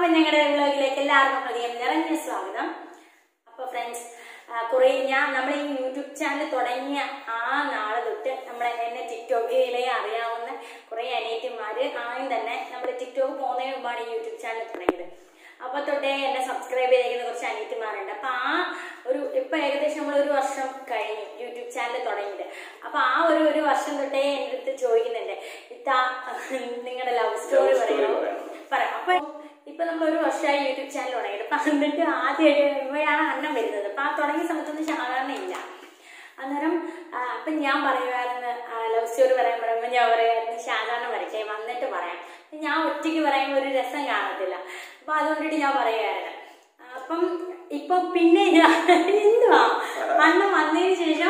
അപ്പൊ ഞങ്ങളുടെ വ്ലോഗിലേക്ക് എല്ലാവർക്കും ഹൃദയം നിറഞ്ഞ സ്വാഗതം അപ്പൊ ഫ്രണ്ട്സ് കുറെ ഞാൻ നമ്മൾ ഈ യൂട്യൂബ് ചാനൽ തുടങ്ങിയ ആ നാളെ തൊട്ട് നമ്മളെ എന്നെ ടിക്ടോക്കിലെ അറിയാവുന്ന കുറെ അനിയത്തിമാര് ആദ്യം തന്നെ നമ്മൾ ടിക്ടോക്ക് പോകുന്നതിന് മുമ്പാണ് ഈ യൂട്യൂബ് ചാനൽ തുടങ്ങിയത് അപ്പൊ തൊട്ടേ എന്നെ സബ്സ്ക്രൈബ് ചെയ്തിരിക്കുന്ന കുറച്ച് അനിയത്തിമാരുണ്ട് അപ്പൊ ആ ഒരു ഇപ്പൊ ഏകദേശം നമ്മൾ ഒരു വർഷം കഴിഞ്ഞു യൂട്യൂബ് ചാനൽ തുടങ്ങിയത് അപ്പൊ ആ ഒരു ഒരു വർഷം തൊട്ടേ എൻ്റെ അടുത്ത് ചോദിക്കുന്നുണ്ട് ഇത്താ നിങ്ങളുടെ ലവ് സ്റ്റോറി Love story പറയാമോ പറയാം. പറയാം അപ്പൊ ഇപ്പൊ നമ്മൾ ഒരു വർഷമായി യൂട്യൂബ് ചാനൽ തുടങ്ങിയിട്ട് അപ്പൊ എന്നിട്ട് ആദ്യമായിട്ട് ഇവയാണ് അന്നം വരുന്നത് അപ്പൊ ആ തുടങ്ങിയ സമയത്തൊന്നും സാധാരണ ഇല്ല അന്നേരം ആ, അപ്പൊ ഞാൻ പറയുമായിരുന്നു ലവ് സ്റ്റോറി പറയാൻ പറയുമ്പോൾ ഞാൻ പറയുമായിരുന്നു സാധാരണ വരട്ടെ വന്നിട്ട് പറയാം ഞാൻ ഒറ്റയ്ക്ക് പറയുമ്പോൾ ഒരു രസം കാണത്തില്ല അപ്പൊ അതുകൊണ്ടിട്ട് ഞാൻ പറയുമായിരുന്നു അപ്പം ഇപ്പൊ പിന്നെ ഞാൻ എന്തുവാ അന്ന് വന്നതിന് ശേഷം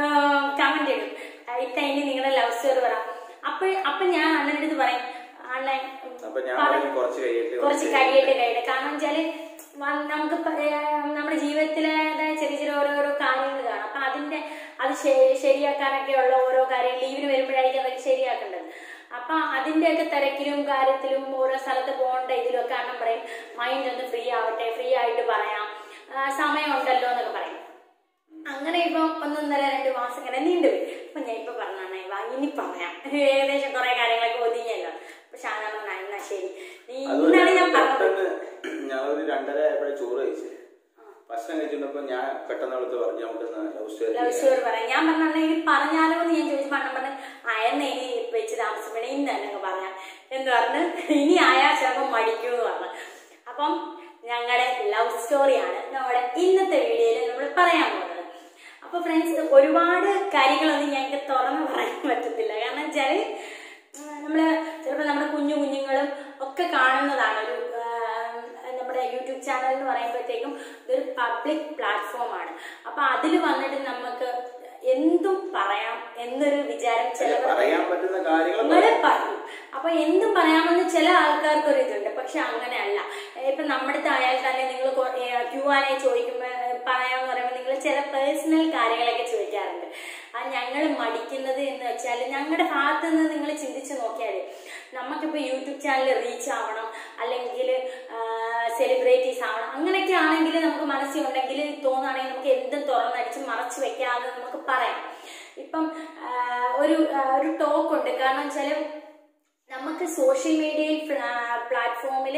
കമന്റ് ഇടും ഇത്ത ഇനി നിങ്ങളുടെ ലവ് സ്റ്റോറി പറ അപ്പൊ അപ്പൊ ഞാൻ അണ്ണൻ്റെ അടുത്ത് പറയും അണ്ണൻ അപ്പൊ ഞാൻ പറ- പറയും കുറച്ച് കഴിയട്ടെ കുറച്ച് കഴിയട്ടെ കഴിയട്ടെ കാരണം വെച്ചാല് വ- നമുക്ക് പ- ഏഹ് നമ്മുടെ ജീവിതത്തിലെ ചെറിയ ചെറിയ ഓരോരോ കാര്യങ്ങൾ കാണാം അപ്പൊ അതിന്റെ അത് ശ- ശരിയാക്കാനൊക്കെ ഉള്ള ഓരോ കാര്യം ലീവിന് വരുമ്പോഴായിരിക്കും അതൊക്കെ ശരിയാക്കേണ്ടത് അപ്പൊ അതിന്റെയൊക്കെ തിരക്കിലും കാര്യത്തിലും ഓരോ സ്ഥലത്ത് പോകേണ്ട ഇതിലും ഒക്കെ അണ്ണം പറയും മൈൻഡ് ഒന്ന് ഫ്രീ ആവട്ടെ ഫ്രീ ആയിട്ട് പറയാം ആ, സമയമുണ്ടല്ലോ എന്നൊക്കെ പറയും അങ്ങനെ ഇപ്പൊ ഒന്നൊന്നര രണ്ട് മാസം ഇങ്ങനെ നീണ്ടുപോയി അപ്പൊ ഞാൻ ഇപ്പൊ പറഞ്ഞാണേ വാ ഇനി പറയാം ഏകദേശം കുറെ കാര്യങ്ങളൊക്കെ ഒതുങ്ങിയല്ലോ അപ്പൊ ഷാന പറഞ്ഞ എന്നാ ശരി നീ ഇന്നാണ് ഞാൻ പറഞ്ഞത് പെട്ടെന്ന് ഞങ്ങളൊരു രണ്ടര ആയപ്പോഴേ ചോറ് കഴിച്ചു ഭക്ഷണം കഴിച്ചിട്ടപ്പോ ഞാൻ പെട്ടെന്ന് അവിടുത്തെ പറഞ്ഞു നമുക്ക് ലവ് സ്റ്റോറി ലവ് സ്റ്റോറി പറയാം ഞാൻ പറഞ്ഞാൽ ഇനി പറഞ്ഞാലോ എന്ന് ഞാൻ ചോദിച്ചു പണം പറഞ്ഞു അയന്ന ഇനി വെച്ച് താമസിക്കണേ ഇന്ന് തന്നെ അങ്ങ് പറയാം എന്ന് പറഞ്ഞ് ഇനി ആയാൽ ചിലപ്പോൾ മടിക്കൂ എന്ന് പറഞ്ഞു അപ്പം ഞങ്ങളുടെ ലവ് സ്റ്റോറിയാണ് നമ്മുടെ ഇന്നത്തെ വീഡിയോയിൽ നമ്മൾ പറയാൻ പോകുന്നത് അപ്പൊ ഫ്രണ്ട്സ് ഒരുപാട് കാര്യങ്ങളൊന്നും ഞങ്ങൾക്ക് തുറന്നു പറയാൻ പറ്റത്തില്ല കാരണം വെച്ചാല് ഉം, നമ്മള് ചിലപ്പോൾ നമ്മുടെ കുഞ്ഞു കുഞ്ഞുങ്ങളും ഒക്കെ കാണുന്നതാണ് ഒരു ആം, നമ്മുടെ യൂട്യൂബ് ചാനൽ എന്ന് പറയുമ്പോഴത്തേക്കും ഇതൊരു പബ്ലിക് പ്ലാറ്റ്ഫോം ആണ് അപ്പൊ അതിൽ വന്നിട്ട് നമുക്ക് എന്തും പറയാം എന്നൊരു വിചാരം ചിലവർ പറയാൻ പറ്റുന്ന കാര്യങ്ങൾ നിങ്ങളെ പറയും അപ്പൊ എന്തും പറയാമെന്ന് ചില ആൾക്കാർക്ക് ഒരു ഇതുണ്ട് പക്ഷെ അങ്ങനെയല്ല ഇപ്പൊ നമ്മുടെ ആയാൽ തന്നെ നിങ്ങൾ ക്യൂ ആനെ ചോദിക്കുമ്പോ ഏ, പറയാന്ന് പറയുമ്പോൾ നിങ്ങൾ ചില പേഴ്സണൽ കാര്യങ്ങളൊക്കെ ചോദിക്കാറുണ്ട് ആ ഞങ്ങൾ മടിക്കുന്നത് എന്ന് വെച്ചാൽ ഞങ്ങളുടെ ഭാഗത്ത് നിന്ന് നിങ്ങൾ ചിന്തിച്ച് നോക്കിയാൽ നമുക്കിപ്പോൾ യൂട്യൂബ് ചാനൽ റീച്ച് ആവണം അല്ലെങ്കിൽ സെലിബ്രിറ്റീസ് ആവണം അങ്ങനെയൊക്കെ ആണെങ്കിൽ നമുക്ക് മനസ്സിലുണ്ടെങ്കിൽ തോന്നുകയാണെങ്കിൽ നമുക്ക് എന്തും തുറന്നടിച്ച് മറച്ചു വെക്കാതെ നമുക്ക് പറയാം ഇപ്പം ആ, ഒരു ആ, ഒരു ടോക്ക് ഉണ്ട് കാരണം വെച്ചാൽ നമുക്ക് സോഷ്യൽ മീഡിയയിൽ പ്ലാറ്റ്ഫോമിൽ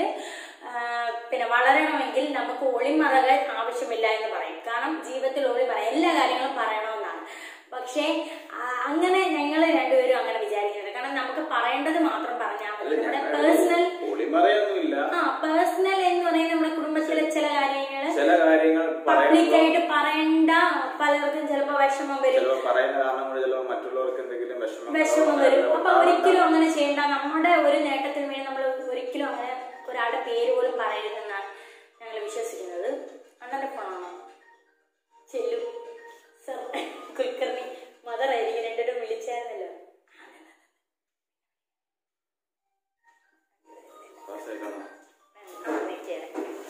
പിന്നെ വളരണമെങ്കിൽ നമുക്ക് ഒളിമറകൾ ആവശ്യമില്ല എന്ന് പറയും കാരണം ജീവിതത്തിൽ ഒളിമറ എല്ലാ കാര്യങ്ങളും പറയണമെന്നാണ് പക്ഷേ ആ, അങ്ങനെ ഞങ്ങൾ രണ്ടുപേരും അങ്ങനെ വിചാരിക്കുന്നില്ല കാരണം നമുക്ക് പറയേണ്ടത് മാത്രം പറഞ്ഞാൽ മതി നമ്മുടെ പേഴ്സണൽ ഒളിമറയൊന്നുമില്ല ആ പേഴ്സണൽ എന്ന് പറയുന്നത് നമ്മുടെ കുടുംബത്തിലെ ചില കാര്യങ്ങൾ ചില കാര്യങ്ങൾ പബ്ലിക് പറയുമ്പോൾ ആയിട്ട് പറയണ്ട പലർക്കും ചിലപ്പോൾ വിഷമം വരും ചിലപ്പോ പറയുന്ന കാരണം കൊണ്ട് ചിലപ്പോ മറ്റുള്ളവർക്ക് എന്തെങ്കിലും വിഷമം വിഷമം വരും അപ്പൊ ഒരിക്കലും അങ്ങനെ ചെയ്യണ്ട നമ്മുടെ ഒരു നേട്ടത്തിന് വേണ്ടി നമ്മൾ ഒരിക്കലും അങ്ങനെ ഒരാളുടെ പേര് പോലും പറയരുതെന്നാണ് ഞങ്ങൾ വിശ്വസിക്കുന്നത് അണ്ണന്റെ ഫോണാണോ ചെല്ലു സർ കുൽക്കർണി മദർ ആയിരിക്കും രണ്ടുപേരും വിളിച്ചായിരുന്നല്ലോ ആ, വെച്ചേരെ.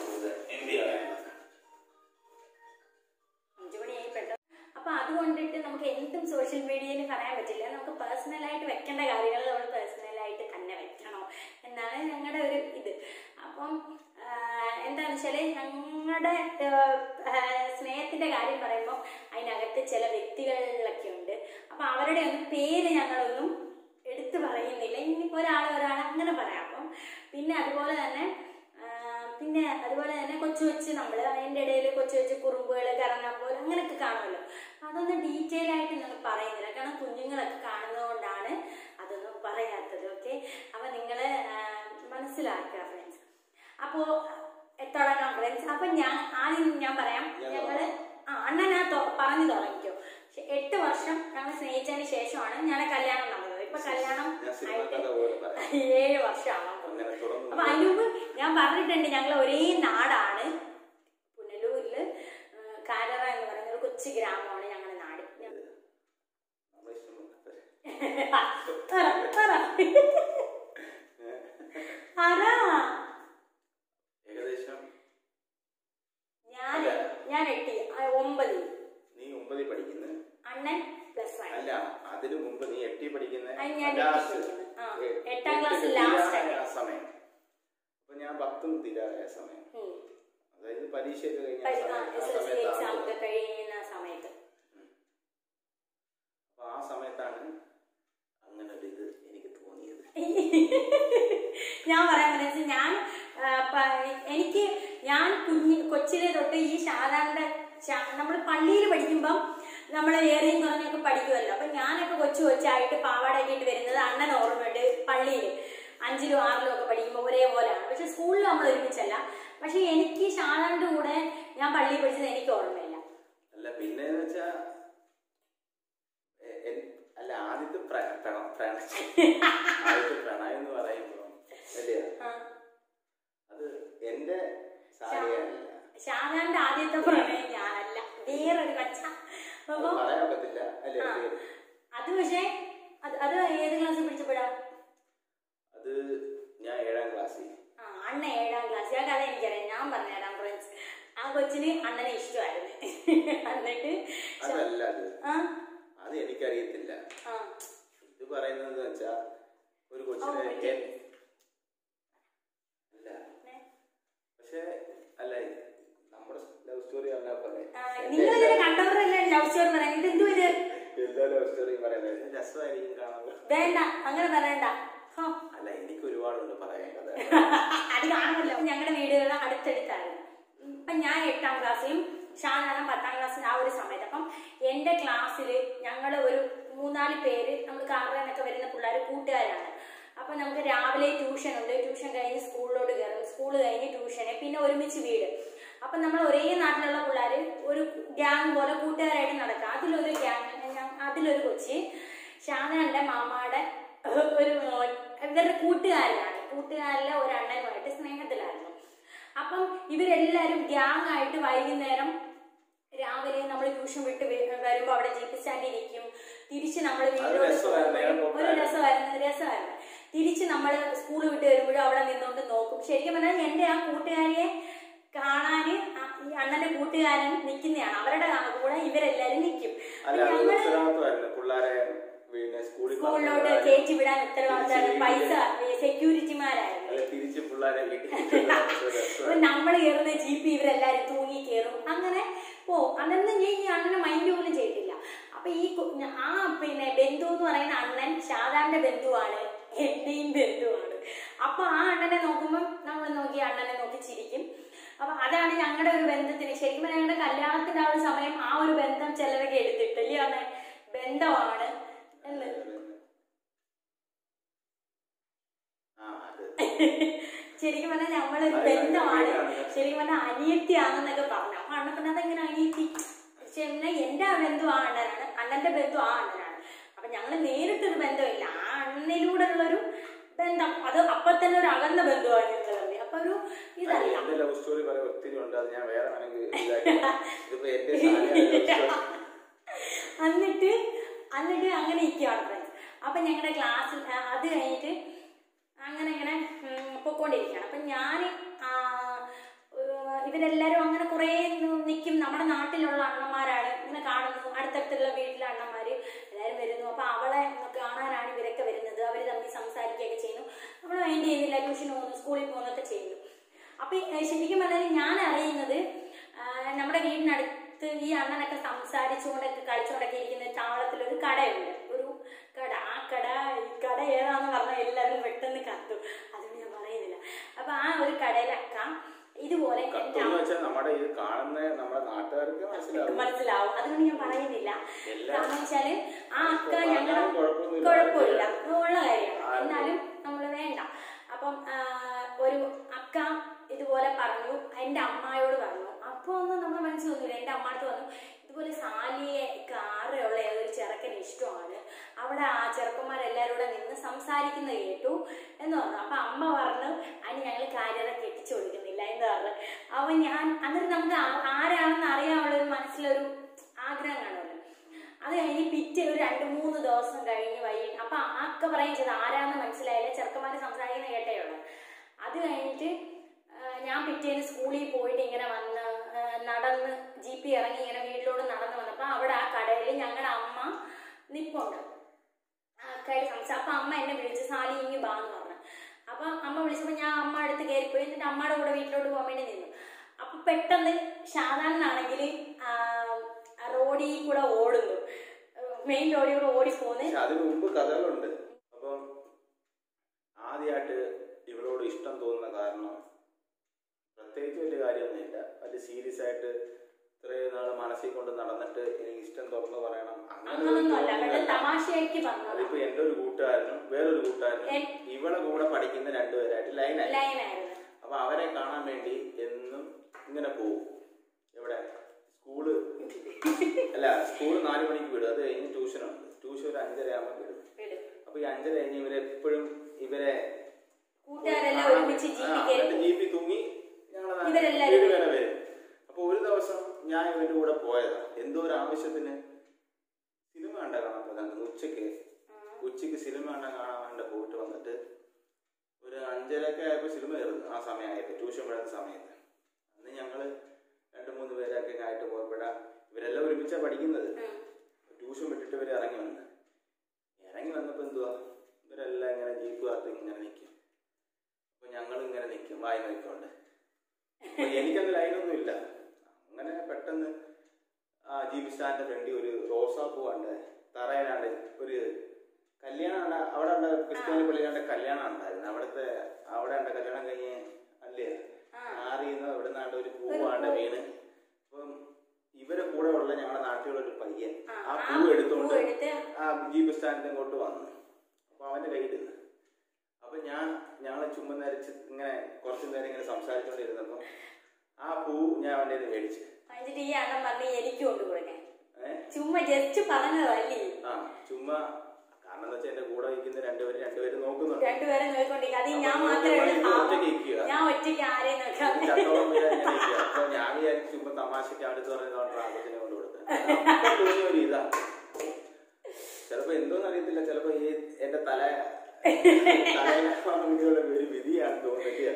അഞ്ചു മണിയായി പെട്ടെന്ന് അപ്പൊ അതുകൊണ്ടിട്ട് നമുക്ക് എന്തും സോഷ്യൽ മീഡിയയിൽ പറയാൻ പറ്റില്ല നമുക്ക് പേഴ്സണലായിട്ട് വെക്കേണ്ട കാര്യങ്ങൾ നമ്മൾ പേഴ്സണലായിട്ട് തന്നെ വെക്കണം എന്നാണ് ഞങ്ങളുടെ ഒരു ഇത് അപ്പം ആഹ്, എന്താന്ന് വെച്ചാല് ഞങ്ങളുടെ സ്നേഹത്തിന്റെ കാര്യം പറയുമ്പോൾ അതിനകത്ത് ചില വ്യക്തികളിലൊക്കെ ഉണ്ട് അപ്പൊ അവരുടെ ഒന്നും പേര് ഞങ്ങളൊന്നും എടുത്തു പറയുന്നില്ല ഇനിയിപ്പോ ഒരാൾ ഒരാൾ അങ്ങനെ പറയാം അപ്പം പിന്നെ അതുപോലെ തന്നെ ആ, പിന്നെ അതുപോലെ തന്നെ കൊച്ചു കൊച്ചു നമ്മൾ അതിൻ്റെ ഇടയിൽ കൊച്ചു കൊച്ചു കുറുമ്പുകൾ കറങ്ങാപ്പോൾ അങ്ങനെയൊക്കെ കാണുമല്ലോ അതൊന്നും ഡീറ്റെയിൽ ആയിട്ട് നിങ്ങൾ പറയുന്നില്ല കാരണം കുഞ്ഞുങ്ങളൊക്കെ കാണുന്നതുകൊണ്ടാണ് അതൊന്നും പറയാത്തത് ഓക്കെ അപ്പം നിങ്ങൾ മനസ്സിലാക്കുക ഫ്രണ്ട്സ് അപ്പോൾ തുടങ്ങാം ഫ്രണ്ട്സ് അപ്പം ഞാൻ ആദ്യം ഞാൻ പറയാം ഞങ്ങള് ആ അണ്ണൻ ഞാൻ തൊ- പറഞ്ഞു തുടങ്ങിക്കോ പക്ഷെ എട്ട് വർഷം ഞങ്ങൾ സ്നേഹിച്ചതിന് ശേഷമാണ് ഞങ്ങളെ കല്യാണം നടന്നത് ഇപ്പൊ കല്യാണം ഞാൻ സിനിമ ആയിട്ട് കഥ പോലെ പറയാം ഏഴ് വർഷമാണ് അങ്ങനെ തുടർന്നു അപ്പൊ അതിന് മുമ്പ് ഞാൻ പറഞ്ഞിട്ടുണ്ട് ഞങ്ങൾ ഒരേ നാടാണ് പുനലൂരില് ആ, കാരറ എന്ന് പറയുന്ന ഒരു കൊച്ചു ഗ്രാമമാണ് ഞങ്ങളുടെ നാട് ഞാൻ- നമ്മളെ ഇഷ്ടം പോലെ. പറ, പറ. പറ. ഏകദേശം ഞാൻ ഞാൻ എട്ടി ആ, ഒമ്പതിൽ നീ ഒമ്പതിൽ പഠിക്കുന്ന അണ്ണൻ പ്ലസ് വൺ അല്ല അതിനു മുമ്പ് നീ എട്ടി പഠിക്കുന്ന അത് ഞാൻ എട്ടിൽ ലാസ്റ്റ് പഠിക്കുന്നു. ആ, എട്ടാം ക്ലാസ് ലാസ്റ്റ് ആണ്. ആ സമയം അപ്പൊ ഞാൻ ഞാൻ പത്തും തീരാറായ സമയം ഉം. അതായത് പരീക്ഷയൊക്കെ കഴിഞ്ഞ ആ പരി- ആ, സമയം- ആ എസ് എൽ സി എക്സാം സമയത്താണ് ഒക്കെ കഴിയുന്ന സമയത്ത് അപ്പൊ ആ സമയത്താണ് അങ്ങനെ ഒരു ഇത് എനിക്ക് തോന്നിയത് ഞാൻ പറയാൻ പറ്റുന്നത് ഞാൻ ആ, പ- എനിക്ക് ഞാൻ കുഞ്ഞ് കൊച്ചിലെ തൊട്ട് ഈ സാധാരണ നമ്മൾ പള്ളിയിൽ പഠിക്കുമ്പം നമ്മൾ ഏറിയും കുറഞ്ഞൊക്കെ പഠിക്കുമല്ലോ അപ്പൊ ഞാനൊക്കെ കൊച്ചു കൊച്ചായിട്ട് പാവാടയൊക്കെ ഇട്ട് വരുന്നത് അണ്ണൻ ഓർമ്മയുണ്ട് പള്ളിയിൽ അഞ്ചിലും ആറിലും ഒക്കെ പഠിക്കുമ്പോൾ ഒരേപോലെയാണ് പക്ഷെ സ്കൂളിൽ നമ്മൾ ഒരുമിച്ചല്ല പക്ഷെ എനിക്ക് ഷാദാന്റെ കൂടെ ഞാൻ പള്ളിയിൽ പഠിച്ചത് എനിക്ക് ഓർമ്മയില്ല അല്ല പിന്നെ വെച്ചാ എ- എൻ- അല്ല ആദ്യത്തെ പ്ര- പ്രണ- പ്രണയം ആദ്യത്തെ പ്രണയം എന്ന് പറയുമ്പോ അല്ലേ ആ. അത് എന്റെ സാരിയല്ല ഷാദാന്റെ ആദ്യത്തെ പ്രണയം ഞാനല്ല വേറൊരു കച്ച അത് അപ്പൊ പറയാൻ പറ്റില്ല അല്ലേ ആ. അത് പക്ഷേ അത് അത് ഏത് ക്ലാസ്സിൽ പഠിച്ചപ്പോഴാ അത് ഞാൻ ഏഴാം ക്ലാസ്സിൽ ആ അണ്ണ ഏഴാം ക്ലാസ് ആ കഥ എനിക്കറിയാം ഞാൻ പറഞ്ഞുതരാം ഫ്രണ്ട്സ് ആ കൊച്ചിന് അണ്ണനെ ഇഷ്ടമായിരുന്നു എന്നിട്ട് ഷ- അതല്ല അത് ആ അത് എനിക്കറിയത്തില്ല ആ ഇത് പറയുന്നത് വെച്ചാ ഒരു കൊച്ചിനെ ഓ, മറ്റേ- എൻ- അല്ല നെ. പക്ഷെ അല്ല നമ്മുടെ ലവ് സ്റ്റോറി പറഞ്ഞാൽ പോലെ ആ, നിങ്ങൾ ഇതിനെ കണ്ടവരല്ലേ ലവ് സ്റ്റോറി പറയാൻ ഇത് എന്തു ഇത് എല്ലാ ലവ് സ്റ്റോറിയും പറയുന്നത് രസമായിരിക്കും കാണാൻ വേണ്ട അങ്ങനെ പറയണ്ട ഹോ. അല്ല എനിക്ക് ഒരുപാടുണ്ട് പറയാനുള്ളത് അത് കാണുമല്ലോ ഞങ്ങളുടെ വീടുകൾ അടുത്തടുത്തായിരുന്നു ഇപ്പം ഞാൻ എട്ടാം ക്ലാസ്സിലും ഷാനാണ് പത്താം ക്ലാസ്സിൽ ആ ഒരു സമയത്ത് അപ്പം എൻ്റെ ക്ലാസ്സിൽ ഞങ്ങൾ ഒരു മൂന്നാല് പേര് നമ്മൾ കാറിനൊക്കെ വരുന്ന പിള്ളേർ കൂട്ടുകാരാണ് അപ്പം നമുക്ക് രാവിലെ ട്യൂഷൻ ഉണ്ട് ട്യൂഷൻ കഴിഞ്ഞ് സ്കൂളിലോട്ട് കയറും സ്കൂൾ കഴിഞ്ഞ് ട്യൂഷന് പിന്നെ ഒരുമിച്ച് വീട് അപ്പം നമ്മൾ ഒരേ നാട്ടിലുള്ള പിള്ളേർ ഒരു ഗ്യാങ് പോലെ കൂട്ടുകാരായിട്ട് നടക്കാം അതിലൊരു ഗ്യാങ് അതിലൊരു കൊച്ചി ഷാനാന്റെ മാമാടെ ഒരു മോൻ ഇവരുടെ കൂട്ടുകാരനാണ് കൂട്ടുകാരിലെ ഒരു അണ്ണനുമായിട്ട് സ്നേഹത്തിലായിരുന്നു അപ്പം ഇവരെല്ലാരും ഗ്യാങ് ആയിട്ട് വൈകുന്നേരം രാവിലെ നമ്മൾ ട്യൂഷൻ വിട്ട് വരുമ്പോൾ അവിടെ ജീപ്പ് സ്റ്റാൻഡിൽ ഇരിക്കും തിരിച്ച് നമ്മൾ വീട്ടിലോട്ട് രസമായിരുന്നു. ഞാൻ പോകുമ്പോഴും ഒരു നോക്കാൻ. രസമായിരുന്നു രസമായിരുന്നു തിരിച്ച് നമ്മൾ സ്കൂൾ വിട്ട് വരുമ്പോഴും അവിടെ നിന്നുകൊണ്ട് നോക്കും ശരിക്കും പറഞ്ഞാൽ എൻ്റെ ആ കൂട്ടുകാരിയെ കാണാന് ആ- ഈ അണ്ണന്റെ കൂട്ടുകാരൻ നിൽക്കുന്നതാണ് അവരുടെ കൂടെ ഇവരെല്ലാരും നിൽക്കും അല്ല അത് ഞങ്ങള് ഉത്തരവാദിത്വമായിരുന്നു പിള്ളേരെ പിന്നെ സ്കൂളിൽ സ്കൂളിലോട്ട് പറഞ്ഞ് കയറ്റി വിടാൻ ഉത്തരവാദിത്തമാണ് തിരിച്ച് പൈസ സെക്യൂരിറ്റിമാരായിരുന്നു അല്ല തിരിച്ച് പിള്ളേരെ വീട്ടിൽ അപ്പൊ നമ്മൾ കയറുന്ന ജീപ്പ് ഇവരെല്ലാരും തൂങ്ങി കയറും അങ്ങനെ പോ അതൊന്നും ഞാൻ ഈ അണ്ണനെ മൈൻഡ് പോലും ചെയ്തില്ല അപ്പൊ ഈ കു- ആ പിന്നെ ബന്ധു എന്ന് പറയുന്ന അണ്ണൻ ഷാദാന്റെ ബന്ധുവാണ് എന്റെയും ബന്ധുവാണ് അപ്പൊ ആ അണ്ണനെ നോക്കുമ്പോൾ നമ്മൾ നോക്കി അണ്ണനെ നോക്കി ചിരിക്കും അപ്പൊ അതാണ് ഞങ്ങളുടെ ഒരു ബന്ധത്തിന് ശരിക്കും പറഞ്ഞാൽ ഞങ്ങളുടെ കല്യാണത്തിന്റെ ആ ഒരു സമയം ആ ഒരു ബന്ധം ചിലരൊക്കെ എടുത്തിട്ടില്ലേ അണ്ണൻ ബന്ധമാണ് എന്ന് ആ അത് ശരിക്കും പറഞ്ഞാൽ നമ്മളൊരു അത് ബന്ധമാണ് ഭയങ്കര ശരിക്കും പറഞ്ഞാൽ അനിയത്തിയാണെന്നൊക്കെ പറഞ്ഞു അപ്പൊ അണ്ണൻ പിന്നെ അതെങ്ങനെ അനിയത്തി പക്ഷെ എന്നാൽ എന്റെ ആ ബന്ധു ആ അണ്ണനാണ് അണ്ണന്റെ ബന്ധു ആ അണ്ണനാണ് അപ്പൊ ഞങ്ങൾ നേരിട്ടൊരു ബന്ധമില്ല ആ അണ്ണനിലൂടെ ഉള്ളൊരു ബന്ധം അത് അപ്പൊ തന്നെ ഒരു അകന്ന ബന്ധുവാണ് ഞങ്ങൾ തമ്മിൽ അപ്പൊ ഒരു ഇതല്ല എന്റെ ലവ് സ്റ്റോറി പറയാൻ ഒത്തിരി ഉണ്ട് അത് ഞാൻ വേറെ വേണമെങ്കിൽ ഇതാക്കി ഇതിപ്പോ എന്റെ സാരിയാണ് love story. എന്നിട്ട് എന്നിട്ട് അങ്ങനെ ഇരിക്കുകയാണ് ഫ്രണ്ട്സ് അപ്പൊ ഞങ്ങളുടെ ക്ലാസ്സിൽ അത് കഴിഞ്ഞിട്ട് അങ്ങനെ ഇങ്ങനെ ഉം, പൊക്കോണ്ടിരിക്കുകയാണ് അപ്പൊ ഞാൻ ഇവരെല്ലാരും അങ്ങനെ കുറേ നിൽക്കും നമ്മുടെ നാട്ടിലുള്ള അണ്ണന്മാരാണ് ഇങ്ങനെ കാണുന്നു അടുത്തടുത്തുള്ള വീട്ടിലെ അണ്ണന്മാര് എല്ലാവരും വരുന്നു അപ്പൊ അവളെ ഒന്ന് കാണാനാണ് ഇവരൊക്കെ വരുന്നത് അവർ തമ്മിൽ സംസാരിക്കുകയൊക്കെ ചെയ്യുന്നു നമ്മൾ മൈൻഡ് ചെയ്യുന്നില്ല ട്യൂഷന് പോകുന്നു സ്കൂളിൽ പോകുന്നൊക്കെ ചെയ്യുന്നു അപ്പൊ ഈ- ശരിക്കും പറഞ്ഞാൽ ഞാൻ അറിയുന്നത് ആ, നമ്മുടെ വീടിനടുത്ത് ഈ അണ്ണനൊക്കെ സംസാരിച്ചുകൊണ്ടൊക്കെ കളിച്ചുകൊണ്ടൊക്കെ ഇരിക്കുന്ന താവളത്തിൽ ഒരു കടയുണ്ട് ഒരു കട ആ കട ഈ കട ഏതാന്ന് പറഞ്ഞാൽ എല്ലാവരും പെട്ടെന്ന് കത്തു അതുകൊണ്ട് ഞാൻ പറയുന്നില്ല അപ്പൊ ആ ഒരു കടയിലക്ക ഇതുപോലെ എൻ്റെ കത്തെന്ന് വെച്ചാൽ നമ്മുടെ ഇത് കാണുന്ന നമ്മുടെ നാട്ടുകാർക്ക് മനസ്സിലാവും മനസ്സിലാവും അതുകൊണ്ട് ഞാൻ പറയുന്നില്ല എല്ലാ- കാരണം വെച്ചാല് ആ അക്ക പറഞ്ഞാലും ഞങ്ങളുടെ കുഴപ്പമൊന്നുമില്ല. കുഴപ്പമില്ല ഉള്ള കാര്യമാണ് ആ, എന്നാലും നമ്മൾ വേണ്ട അപ്പം ആ, ഒരു അക്ക ഇതുപോലെ പറഞ്ഞു എൻ്റെ അമ്മായോട് പറഞ്ഞു അപ്പോൾ ഒന്നും നമ്മുടെ മനസ്സിൽ തോന്നില്ല എൻ്റെ അമ്മാടുത്ത് പറഞ്ഞു ഇതുപോലെ സാലിയെ കാറുള്ള ഏതൊരു ചെറുക്കന് ഇഷ്ടമാണ് അവിടെ ആ ചെറുക്കന്മാരെല്ലാവരും കൂടെ നിന്ന് സംസാരിക്കുന്നത് കേട്ടു എന്ന് പറഞ്ഞു അപ്പൊ അമ്മ പറഞ്ഞു അതിന് ഞങ്ങൾ കാര്യത കെട്ടിച്ചു കൊടുക്കുന്നില്ല എന്ന് പറഞ്ഞു അപ്പൊ ഞാൻ അന്നേരം നമുക്ക് ആ- ആരാണെന്ന് അറിയാനുള്ള ഒരു മനസ്സിലൊരു ആഗ്രഹം കാണുമല്ലോ അത് കഴിഞ്ഞ് പിറ്റേ ഒരു രണ്ട് മൂന്ന് ദിവസം കഴിഞ്ഞ് വൈകി അപ്പൊ ആക്ക പറയും ചെയ്ത് ആരാന്ന് മനസ്സിലായില്ല ചെറുക്കന്മാര് സംസാരിക്കുന്ന കേട്ടേ ഉള്ളൂ അത് കഴിഞ്ഞിട്ട് ആ, ഞാൻ പിറ്റേന്ന് സ്കൂളിൽ പോയിട്ട് ഇങ്ങനെ വന്ന് ആ, നടന്ന് ജീപ്പി ഇറങ്ങി ഇങ്ങനെ വീട്ടിലോട്ട് നടന്ന് വന്നപ്പോ അവിടെ ആ കടയിൽ ഞങ്ങളുടെ അമ്മ നിപ്പുണ്ട് ആൾക്കാർ സംസാരിച്ചു അപ്പൊ അമ്മ എന്നെ വിളിച്ച് സാലി ഇങ്ങ് ബാന്ന് പറഞ്ഞു അപ്പൊ അപ്പൊ അമ്മ വിളിച്ചപ്പോൾ ഞാൻ അമ്മ അടുത്ത് കയറിപ്പോയി എന്നിട്ട് അമ്മയുടെ കൂടെ വീട്ടിലോട്ട് പോകാൻ വേണ്ടി നിന്നു അപ്പൊ പെട്ടെന്ന് ഷാദാനാണെങ്കിൽ റോഡിൽ കൂടെ ഓടുന്നു മെയിൻ റോഡിൽ കൂടെ ഓടിപ്പോന്ന് പക്ഷെ അതിന് മുമ്പ് കഥകളുണ്ട് അപ്പം ആദ്യമായിട്ട് ഇവളോട് ഇഷ്ടം തോന്നുന്ന കാരണം പ്രത്യേകിച്ച് വലിയ കാര്യമൊന്നുമില്ല വലിയ സീരിയസ് ആയിട്ട് ഇത്രയും നാൾ മനസ്സിൽ കൊണ്ട് നടന്നിട്ട് എനിക്ക് ഇഷ്ടം തുറന്നു പറയണം അങ്ങനെ ഒരു അങ്ങനൊന്നും അല്ല തോന്നൽ വെറുതെ തമാശയായിട്ട് പറഞ്ഞതാ അതിപ്പോ എന്റെ ഒരു കൂട്ടുകാരനും വേറൊരു കൂട്ടുകാരനും എൻ- ഇവളെ കൂടെ പഠിക്കുന്ന രണ്ടുപേരായിട്ട് ലൈനായി ലൈനായിരുന്നു അപ്പൊ അവരെ കാണാൻ വേണ്ടി എന്നും ഇങ്ങനെ പോകും എവിടെ സ്കൂള് അല്ല സ്കൂള് നാല് മണിക്ക് വിടും അത് കഴിഞ്ഞ് ട്യൂഷനുണ്ട് ട്യൂഷൻ ഒരു അഞ്ചര ആകുമ്പോൾ വിടും വിടും. അപ്പൊ ഈ അഞ്ചര കഴിഞ്ഞ് ഇവരെപ്പോഴും ഇവരെ കൂട്ടുകാരെല്ലാം ഒരുമിച്ച് ജീപ്പി കയറി ജീപ്പി തൂങ്ങി ഞങ്ങളെ ഇവരെല്ലാരും വീട് വരെ വരും അപ്പൊ ഒരു ദിവസം ഞാൻ ഇവന്റെ കൂടെ പോയതാ എന്തോ ഒരു ആവശ്യത്തിന് സിനിമ കണ്ട കാണാൻ പോയതാണ് ഉച്ചക്ക് ഉച്ചക്ക് സിനിമ കണ്ട കാണാൻ വേണ്ടി പോയിട്ട് വന്നിട്ട് ഒരു അഞ്ചരയൊക്കെ ആയപ്പോൾ സിനിമ കയറുന്നു ആ സമയമായപ്പോൾ ട്യൂഷൻ വിടുന്ന സമയത്ത് അന്ന് ഞങ്ങള് രണ്ട് മൂന്ന് പേരൊക്കെ ആയിട്ട് പോയപ്പോഴാ ഇവരെല്ലാം ഒരുമിച്ചാണ് പഠിക്കുന്നത് ഉം. ട്യൂഷൻ വിട്ടിട്ട് ഇവർ ഇറങ്ങി വന്ന് ഇറങ്ങി വന്നപ്പോൾ എന്തുവാ ഇവരെല്ലാം ഇങ്ങനെ ജീപ്പ് കാത്ത് ഇങ്ങനെ നിൽക്കും അപ്പൊ ഞങ്ങൾ ഇങ്ങനെ നിൽക്കും വായി നോക്കിക്കൊണ്ട് അപ്പൊ എനിക്കന്ന് ലൈനൊന്നും ഇല്ല അങ്ങനെ പെട്ടെന്ന് ആ ജീപ്പ് സ്റ്റാൻഡിന്റെ ഫ്രണ്ടിൽ ഒരു റോസാപ്പൂ കണ്ട് തറയിലാണ്ട് ഒരു കല്യാണം അവിടെ ഉണ്ട് ക്രിസ്ത്യാനി പള്ളിയിലാണ്ട് കല്യാണം ഉണ്ടായിരുന്നു അവിടുത്തെ അവിടെ ഉണ്ട് കല്യാണം കഴിഞ്ഞ് അല്ലേ ആറിന്ന് ഇവിടെ നിന്നാണ്ട് ഒരു പൂവാണ്ട് വീണ് അപ്പം ഇവരെ കൂടെ ഉള്ള ഞങ്ങളുടെ നാട്ടിലുള്ള ഒരു പയ്യൻ ആ, ആ ആ പൂ പൂ എടുത്തോണ്ട് എടുത്ത് ആ ജീപ്പ് സ്റ്റാൻഡിൽ ഇങ്ങോട്ട് വന്നു അപ്പൊ അവന്റെ കയ്യിലിരുന്ന് അപ്പൊ ഞാൻ ഞങ്ങളെ ചുമ്മാ നരച്ച് ഇങ്ങനെ കുറച്ചു നേരം ഇങ്ങനെ സംസാരിച്ചോണ്ടിരുന്നപ്പോ ആ പൂ ഞാൻ അവന്റെ കയ്യിൽ നിന്ന് മേടിച്ചു എന്നിട്ട് ഈ അണ്ണൻ പറഞ്ഞ് എനിക്ക് കൊണ്ട് കൊടുക്കാൻ ഏഹ് ചുമ്മാ ജസ്റ്റ് പറഞ്ഞതല്ലേ ആ ചുമ്മാ കാരണം എന്താ വെച്ചാൽ എന്റെ കൂടെ ഇരിക്കുന്ന രണ്ടുപേരും രണ്ടുപേരും നോക്കുന്നുണ്ട് രണ്ടുപേരെ നോക്കിക്കൊണ്ടിരിക്കുക അത് ഞാൻ അപ്പൊ മാത്രമേ ഇവള് ഉള്ളൂ പാവം. ഒറ്റയ്ക്ക് ഇരിക്കുക. ഞാൻ ഒറ്റയ്ക്ക് ആരെയും നോക്കാം ചത്തോളം വരെ ഇങ്ങനെ ഇരിക്കുക. അപ്പൊ ഞാൻ വിചാരിച്ചു ചുമ്മാ തമാശക്ക് അടുത്ത് പറഞ്ഞതുകൊണ്ട് ആഘോഷത്തിന് കൊണ്ട് കൊടുത്തത് അപ്പൊ തോന്നിയ ഒരു ഇതാ ചിലപ്പോ എന്തോന്ന് അറിയത്തില്ല ചിലപ്പോ ഈ എന്റെ തല തലയിലുള്ള ഒരു വിധിയാണ് തോന്നില്ല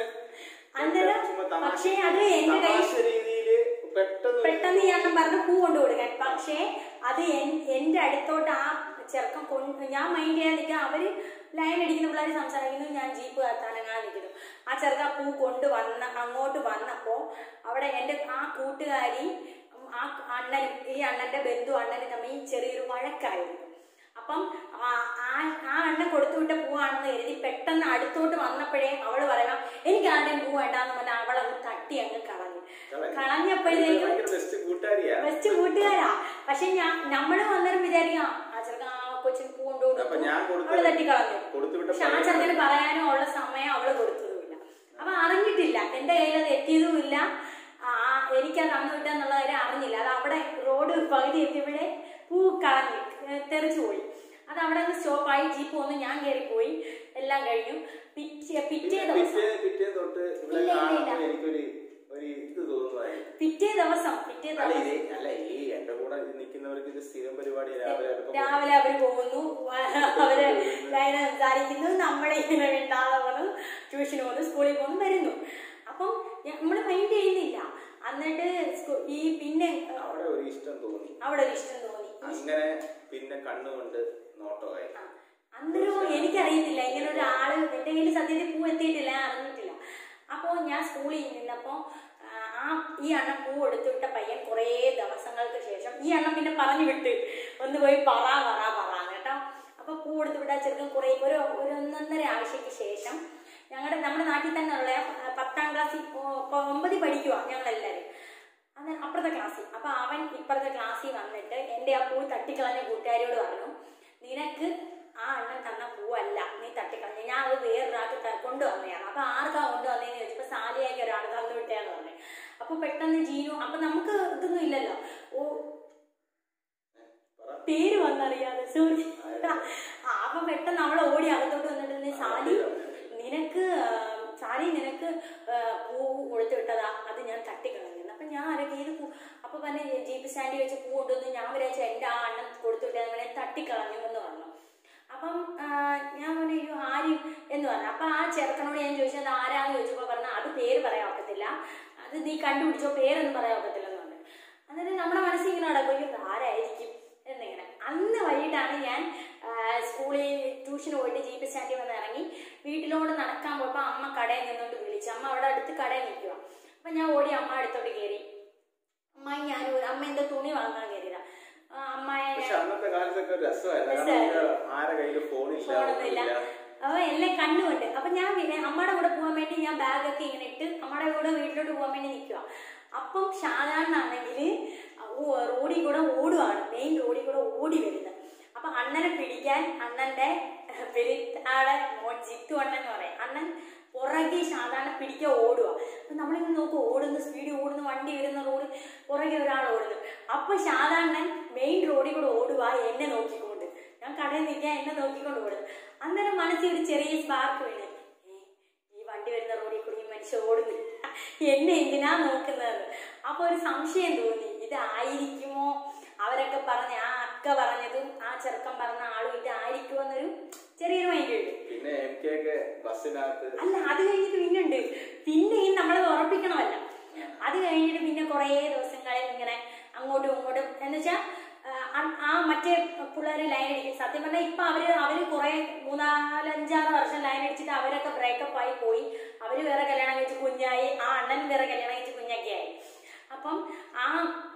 അന്നേരം ചുമ്മാ തമാശ- പക്ഷേ അത് എന്റെ കയ്യിൽ തമാശ രീതിയില് പെട്ടെന്ന് പെട്ടെന്ന് ഈ അണ്ണൻ പറഞ്ഞ് പൂ കൊണ്ട് കൊടുക്കാൻ പക്ഷേ അത് എൻ- എന്റെ അടുത്തോട്ട് ആ ചെറുക്കം കൊണ്ട് ഞാൻ മൈൻഡ് ചെയ്യാൻ നിൽക്കുക അവര് ലൈൻ അടിക്കുന്ന പിള്ളേർ സംസാരിക്കുന്നു ഞാൻ ജീപ്പ് കത്താനങ്ങാൻ നിൽക്കുന്നു ആ ചെറുക്ക പൂ കൊണ്ട് വന്ന അങ്ങോട്ട് വന്നപ്പോ അവിടെ എന്റെ ആ കൂട്ടുകാരി ആ അണ്ണനും ഈ അണ്ണന്റെ ബന്ധു അണ്ണനും തമ്മിൽ ചെറിയൊരു വഴക്കായിരുന്നു അപ്പം ആ ആ- ആ അണ്ണൻ കൊടുത്തു വിട്ട പൂവാണെന്ന് കരുതി പെട്ടെന്ന് അടുത്തോട്ട് വന്നപ്പോഴേ അവള് പറയാം എനിക്ക് ആരുടെയും പൂ വേണ്ടാന്ന് പറഞ്ഞാൽ അവളത് തട്ടി അങ്ങ് കളഞ്ഞു കളഞ്ഞു. കളഞ്ഞപ്പോഴത്തേക്കും ഭയങ്കര ബെസ്റ്റ് കൂട്ടുകാരിയാ ബെസ്റ്റ് കൂട്ടുകാരാ പക്ഷെ ഞാൻ നമ്മള് വന്നേരം വിചാരിക്കാം ആ ചെറുക്കൻ ആ കൊച്ചിന് പൂ കൊണ്ടുകൊടുത്തു അപ്പൊ ഞാൻ കൊടുത്ത- അവള് തട്ടിക്കളഞ്ഞു കൊടുത്തു വിട്ട പക്ഷെ ആ ചെറുക്കന് പറയാനും ഉള്ള സമയം അവള് കൊടുത്തതുമില്ല അപ്പൊ അറിഞ്ഞിട്ടില്ല എന്റെ കയ്യിൽ അത് എത്തിയതുമില്ല ആ എനിക്കത് അന്ന് വിട്ടെന്നുള്ള കാര്യം അറിഞ്ഞില്ല അത് അവിടെ റോഡ് പകുതി എത്തിയപ്പോഴേ പൂ കളഞ്ഞു ഏ, തെറിച്ചു പോയി അത് അവിടെ അങ്ങ് സ്റ്റോപ്പായി ജീപ്പ് വന്ന് ഞാൻ കയറിപ്പോയി എല്ലാം കഴിഞ്ഞു പിറ്റേ പിറ്റേ ദിവസം പിറ്റേ പിറ്റേ തൊട്ട് ഇവിടെ ഇല്ല, ഇല്ല, കാണുമ്പോ ഇല്ല. എനിക്കൊരു ഒരു ഇത് തോന്നുമായിരുന്നു പിറ്റേ ദിവസം പിറ്റേ അല്ല ദിവസം ഇത് അല്ല ഈ എന്റെ കൂടെ നിൽക്കുന്നവർക്ക് ഇത് സ്ഥിരം പരിപാടി രാവിലെ ചിലപ്പോ രാവിലെ അവര് പോകുന്നു അവര് ലൈന സംസാരിക്കുന്നു നമ്മളെ ഇങ്ങനെ മിണ്ടാതെ പോകുന്നു ട്യൂഷന് പോകുന്നു സ്കൂളിൽ പോകുന്നു വരുന്നു അപ്പം നമ്മൾ മൈൻഡ് ചെയ്യുന്നില്ല എന്നിട്ട് സ്കൂ- ഈ പിന്നെ അവിടെ ഒരു ഇഷ്ടം തോന്നി അവിടെ ഒരു ഇഷ്ടം തോന്നി അങ്ങനെ പിന്നെ കണ്ണുകൊണ്ട് നോട്ടമായി ആ. അന്നേരം എനിക്കറിയത്തില്ല ഇങ്ങനെ ഒരാള് എന്റെ കയ്യിൽ സത്യത്തിൽ പൂ എത്തിയിട്ടില്ല ഞാൻ അറിഞ്ഞിട്ടില്ല അപ്പോൾ ഞാൻ സ്കൂളിൽ നിന്നപ്പോൾ ആ ഈ അണ്ണൻ പൂ എടുത്തു വിട്ട പയ്യൻ കുറേ ദിവസങ്ങൾക്ക് ശേഷം ഈ അണ്ണൻ പിന്നെ പറഞ്ഞു വിട്ട് ഒന്ന് പോയി പറ പറ പറ കേട്ടോ അപ്പൊ പൂ എടുത്തു വിട്ട ചെറുക്കൻ കുറേ ഒരു ഒരു ഒന്നൊന്നര ആഴ്ചയ്ക്ക് ശേഷം ഞങ്ങളുടെ നമ്മുടെ നാട്ടിൽ തന്നെ ഉള്ള ആ, പത്താം ക്ലാസ്സിൽ ഒമ്പതിൽ പഠിക്കുക ഞങ്ങളെല്ലാവരും അന്ന് അപ്പുറത്തെ ക്ലാസ്സിൽ അപ്പൊ അവൻ ഇപ്പുറത്തെ ക്ലാസ്സിൽ വന്നിട്ട് എന്റെ ആ പൂ തട്ടിക്കളഞ്ഞ കൂട്ടുകാരിയോട് പറഞ്ഞു നിനക്ക് ആ അണ്ണൻ തന്ന പൂവല്ല നീ തട്ടിക്കളഞ്ഞ ഞാൻ അത് വേറൊരാൾക്ക് ത- കൊണ്ടുവന്നതാണ് അപ്പൊ ആർക്കാ കൊണ്ടുവന്നതെന്ന് ചോദിച്ചപ്പോ സാലിയാക്കി ഒരാൾ തന്നു വിട്ടേന്ന് പറഞ്ഞു അപ്പൊ പെട്ടെന്ന് ജീനു അപ്പൊ നമുക്ക് ഇതൊന്നും ഇല്ലല്ലോ ഓ പറ പേര് വന്നറിയാതെ സോറി ആ അപ്പൊ പെട്ടെന്ന് അവൾ ഓടി അകത്തോട്ട് വന്നിട്ട് നീ സാലി നിനക്ക് ആ, സാലി നിനക്ക് ആ, പൂ കൊടുത്തു വിട്ടതാ അത് ഞാൻ തട്ടിക്കളഞ്ഞു അപ്പൊ ഞാൻ ആരൊക്കെ ഇത് പൂ അപ്പൊ പറഞ്ഞ ജീപ്പ് സ്റ്റാൻഡിൽ വെച്ച് പൂ കൊണ്ടുവന്ന് ഞാൻ വിചാരിച്ചു എന്റെ ആ അണ്ണൻ കൊടുത്തു വിട്ടത് അവനെ തട്ടിക്കളഞ്ഞു എന്ന് പറഞ്ഞു അപ്പം ആ, ഞാൻ പറഞ്ഞു അയ്യോ ആരും എന്ന് പറഞ്ഞു അപ്പൊ ആ ചെറുക്കനോട് ഞാൻ ചോദിച്ചത് ആരാന്ന് ചോദിച്ചപ്പോ പറഞ്ഞു അത് പേര് പറയാൻ ഒക്കത്തില്ല അത് നീ കണ്ടുപിടിച്ചോ പേരൊന്നും പറയാൻ ഒക്കത്തില്ല എന്ന് പറഞ്ഞു എന്നിട്ട് നമ്മുടെ മനസ്സിൽ ഇങ്ങനെ നടക്കും അയ്യോ ഇത് ആരായിരിക്കും എന്നിങ്ങനെ അന്ന് വൈകിട്ടാണ് ഞാൻ ആ, സ്കൂളിൽ ട്യൂഷന് പോയിട്ട് ജീപ്പ് സ്റ്റാൻഡിൽ വന്ന് ഇറങ്ങി വീട്ടിലോട്ട് നടക്കാൻ പോയപ്പോൾ അമ്മ കടയിൽ നിന്നോട്ട് വിളിച്ചു അമ്മ അവിടെ അടുത്ത് കടയിൽ നിൽക്കുക അപ്പം ഞാൻ ഓടി അമ്മ അടുത്തോട്ട് കയറി അമ്മ ഞാൻ അമ്മ എന്റെ തുണി വാങ്ങാൻ കയറിയതാ ആ, അമ്മയെ പക്ഷെ അന്നത്തെ കാലത്തൊക്കെ ഒരു രസമായിരുന്നു കാരണം രസമായിരുന്നു. നമുക്ക് ആരെ കയ്യിൽ ഫോണില്ല ഫോണൊന്നുമില്ല ഒന്നുമില്ല. അപ്പൊ എല്ലാം കണ്ണുണ്ട് അപ്പൊ ഞാൻ പിന്നെ അമ്മയുടെ കൂടെ പോകാൻ വേണ്ടി ഞാൻ ബാഗൊക്കെ ഇങ്ങനെ ഇട്ട് അമ്മയുടെ കൂടെ വീട്ടിലോട്ട് പോകാൻ വേണ്ടി നിൽക്കുക അപ്പം ഷാജാനാണെങ്കിൽ റോഡിൽ കൂടെ ഓടുവാണ് മെയിൻ റോഡിൽ കൂടെ ഓടി വരുന്നത് അപ്പൊ അണ്ണനെ പിടിക്കാൻ അണ്ണന്റെ ആളെ മോൻ ജിത്തു അണ്ണൻ എന്ന് പറയും അണ്ണൻ പുറകെ സാധാരണ പിടിക്കാൻ ഓടുക അപ്പൊ നമ്മളിങ്ങനെ നോക്കും ഓടുന്ന സ്പീഡിൽ ഓടുന്ന വണ്ടി വരുന്ന റോഡ് പുറകെ ഒരാൾ ഓടുന്നു അപ്പൊ സാധാരണൻ മെയിൻ റോഡിൽ കൂടെ ഓടുക എന്നെ നോക്കിക്കൊണ്ട് ഞാൻ കടയിൽ നിൽക്കാൻ എന്നെ നോക്കിക്കൊണ്ട് ഓടും അന്നേരം മനസ്സിൽ ഒരു ചെറിയ സ്പാർക്ക് വീണ് ഏ, ഈ വണ്ടി വരുന്ന റോഡിൽ കൂടി ഈ മനുഷ്യൻ ഓടുന്നു എന്നെ എന്തിനാ നോക്കുന്നത് അപ്പൊ ഒരു സംശയം തോന്നി ഇതായിരിക്കുമോ അവരൊക്കെ പറഞ്ഞ ആ അക്ക പറഞ്ഞതും ആ ചെറുക്കൻ പറഞ്ഞ ആളും ഇതായിരിക്കുമോ എന്നൊരു ചെറിയൊരു മൈൻഡ് ഉണ്ട് പിന്നെ എം കെ ഒക്കെ ബസ്സിനകത്ത് അല്ല അത് കഴിഞ്ഞിട്ട് പിന്നെ ഉണ്ട് പിന്നെയും നമ്മളത് ഉറപ്പിക്കണമല്ല അത് കഴിഞ്ഞിട്ട് പിന്നെ കുറേ ദിവസങ്ങളിൽ ഇങ്ങനെ അങ്ങോട്ടും ഇങ്ങോട്ടും എന്ന് വെച്ചാൽ ആ മറ്റേ പിള്ളേർ ലൈൻ അടിക്കും സത്യം പറഞ്ഞാൽ ഇപ്പൊ അവര് അവര് കുറെ മൂന്നാലഞ്ചാറ് വർഷം ലൈൻ അടിച്ചിട്ട് അവരൊക്കെ ബ്രേക്കപ്പ് ആയി പോയി അവര് വേറെ കല്യാണം കഴിച്ച് കുഞ്ഞായി ആ അണ്ണനും വേറെ കല്യാണം കഴിച്ച് കുഞ്ഞൊക്കെ ആയി അപ്പം ആ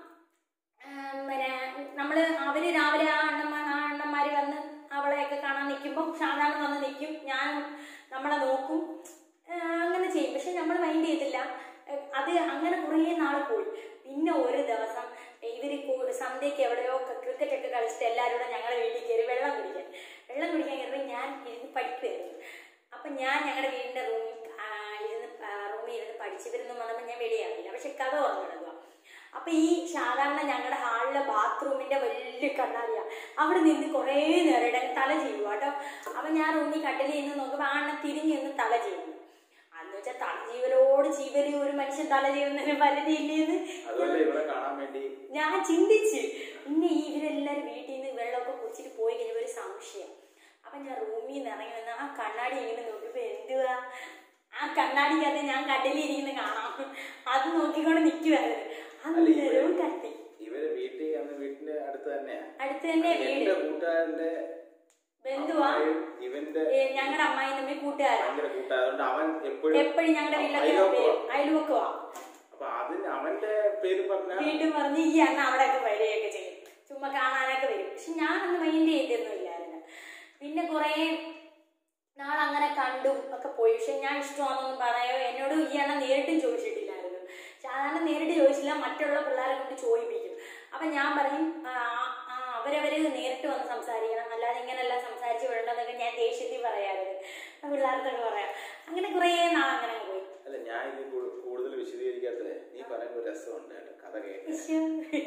ഉം, പിന്നെ നമ്മള് അവര് രാവിലെ ആ അണ്ണന്മാർ ആ അണ്ണന്മാര് വന്ന് അവളെയൊക്കെ കാണാൻ നിൽക്കുമ്പോൾ സാധാരണ വന്ന് നിൽക്കും ഞാൻ നമ്മളെ നോക്കും ആ, അങ്ങനെ ചെയ്യും പക്ഷെ നമ്മൾ മൈൻഡ് ചെയ്തില്ല ഏ, അത് അങ്ങനെ കുറേ നാൾ പോയി പിന്നെ ഒരു ദിവസം ഇവര് കൂ- സന്ധ്യയ്ക്ക് എവിടെയോ ക്രിക്കറ്റ് ഒക്കെ കളിച്ചിട്ട് എല്ലാവരും കൂടെ ഞങ്ങളുടെ വീട്ടിൽ കയറി വെള്ളം കുടിക്കാൻ വെള്ളം കുടിക്കാൻ കയറി ഞാൻ ഇരുന്ന് പഠിക്കുമായിരുന്നു അപ്പൊ ഞാൻ ഞങ്ങളുടെ വീടിന്റെ റൂമിൽ ഇരുന്ന് റൂമിൽ ഇരുന്ന് പഠിച്ചിരുന്നു വന്നപ്പോൾ ഞാൻ വെളിയാവില്ല പക്ഷെ കഥ ഓർമ്മ കിടക്കുക അപ്പൊ ഈ സാധാരണ ഞങ്ങളുടെ ഹാളിലെ ബാത്റൂമിന്റെ വലിയ കണ്ണാടിയാ അവിടെ നിന്ന് കുറേ നേരം ഇടയ്ക്ക് തല ചെയ്യുക കേട്ടോ അപ്പൊ ഞാൻ റൂമിൽ കട്ടിലിൽ നിന്ന് നോക്കുമ്പോൾ ആ അണ്ണൻ തിരിഞ്ഞ് നിന്ന് തല ചെയ്യുന്നു അന്ന് വെച്ചാൽ തല ജീവനോട് ജീവന് ഒരു മനുഷ്യൻ തല ചെയ്യുന്നതിന് പരിധിയില്ലേന്ന് അതുപോലെ ഇവിടെ കാണാൻ വേണ്ടി ഞാൻ ചിന്തിച്ച് പിന്നെ ഈ ഇവരെല്ലാരും വീട്ടിൽ നിന്ന് വെള്ളമൊക്കെ കുടിച്ചിട്ട് പോയി കഴിഞ്ഞപ്പോൾ ഒരു സംശയം അപ്പൊ ഞാൻ റൂമിൽ നിന്ന് ഇറങ്ങി വന്ന് ആ കണ്ണാടി ഇങ്ങനെ നോക്കിയപ്പോ എന്തുവാ ആ കണ്ണാടിക്കകത്ത് ഞാൻ കടലിരിക്കുന്ന കാണാം അത് നോക്കിക്കൊണ്ട് നിൽക്കുവായിരുന്നു അന്നേരവും കത്തി ഇവര് വീട്ടിൽ അന്ന് വീട്ടിന്റെ അടുത്ത് തന്നെയാ അടുത്ത് തന്നെ വീട് എന്റെ കൂട്ടുകാരന്റെ ബന്ധുവാ അമ്മായും ഇവന്റെ ഞങ്ങളുടെ അമ്മായി തമ്മിൽ കൂട്ടുകാരാ ഭയങ്കര കൂട്ടുകാരുണ്ട് അവൻ എപ്പോഴും എപ്പോഴും ഞങ്ങളുടെ വീട്ടിലൊക്കെ അയൽവക്കവാ. അയൽവക്കവാ അപ്പൊ അതിന് അവന്റെ പേര് പറഞ്ഞ വീണ്ടും പറഞ്ഞ് ഈ അണ്ണ അവിടെയൊക്കെ വരികയൊക്കെ ചെയ്യും ചുമ്മാ കാണാനൊക്കെ വരും പക്ഷെ ഞാൻ അന്ന് മൈൻഡ് ചെയ്തിരുന്നില്ലായിരുന്നു പിന്നെ കുറേ നാളങ്ങനെ കണ്ടും ഒക്കെ പോയി പക്ഷെ ഞാൻ ഇഷ്ടമാണെന്നൊന്നും പറയോ എന്നോട് ഈ അണ്ണ നേരിട്ടും ചോദിച്ചിട്ടില്ലായിരുന്നു സാധാരണ നേരിട്ട് ചോദിച്ചില്ല മറ്റുള്ള പിള്ളേരെ കൊണ്ട് ചോദിപ്പിക്കും അപ്പൊ ഞാൻ പറയും ആ, ആ, അവരവര് നേരിട്ട് വന്ന് സംസാരിക്കണം അല്ലാതെ ഇങ്ങനെയല്ല സംസാരിച്ച് വിടണമെന്നൊക്കെ ഞാൻ ദേഷ്യത്തിൽ പറയാറുണ്ട് അപ്പൊ പിള്ളേർക്കൊക്കെ പറയാം അങ്ങനെ കുറേ നാൾ അങ്ങനെ അങ്ങ് പോയി അല്ല ഞാൻ ഇത് കൂ- കൂടുതൽ വിശദീകരിക്കാത്തത് നീ പറയുമ്പോ രസമുണ്ട് കേട്ടോ കഥ കേട്ട് ശ്ശോ.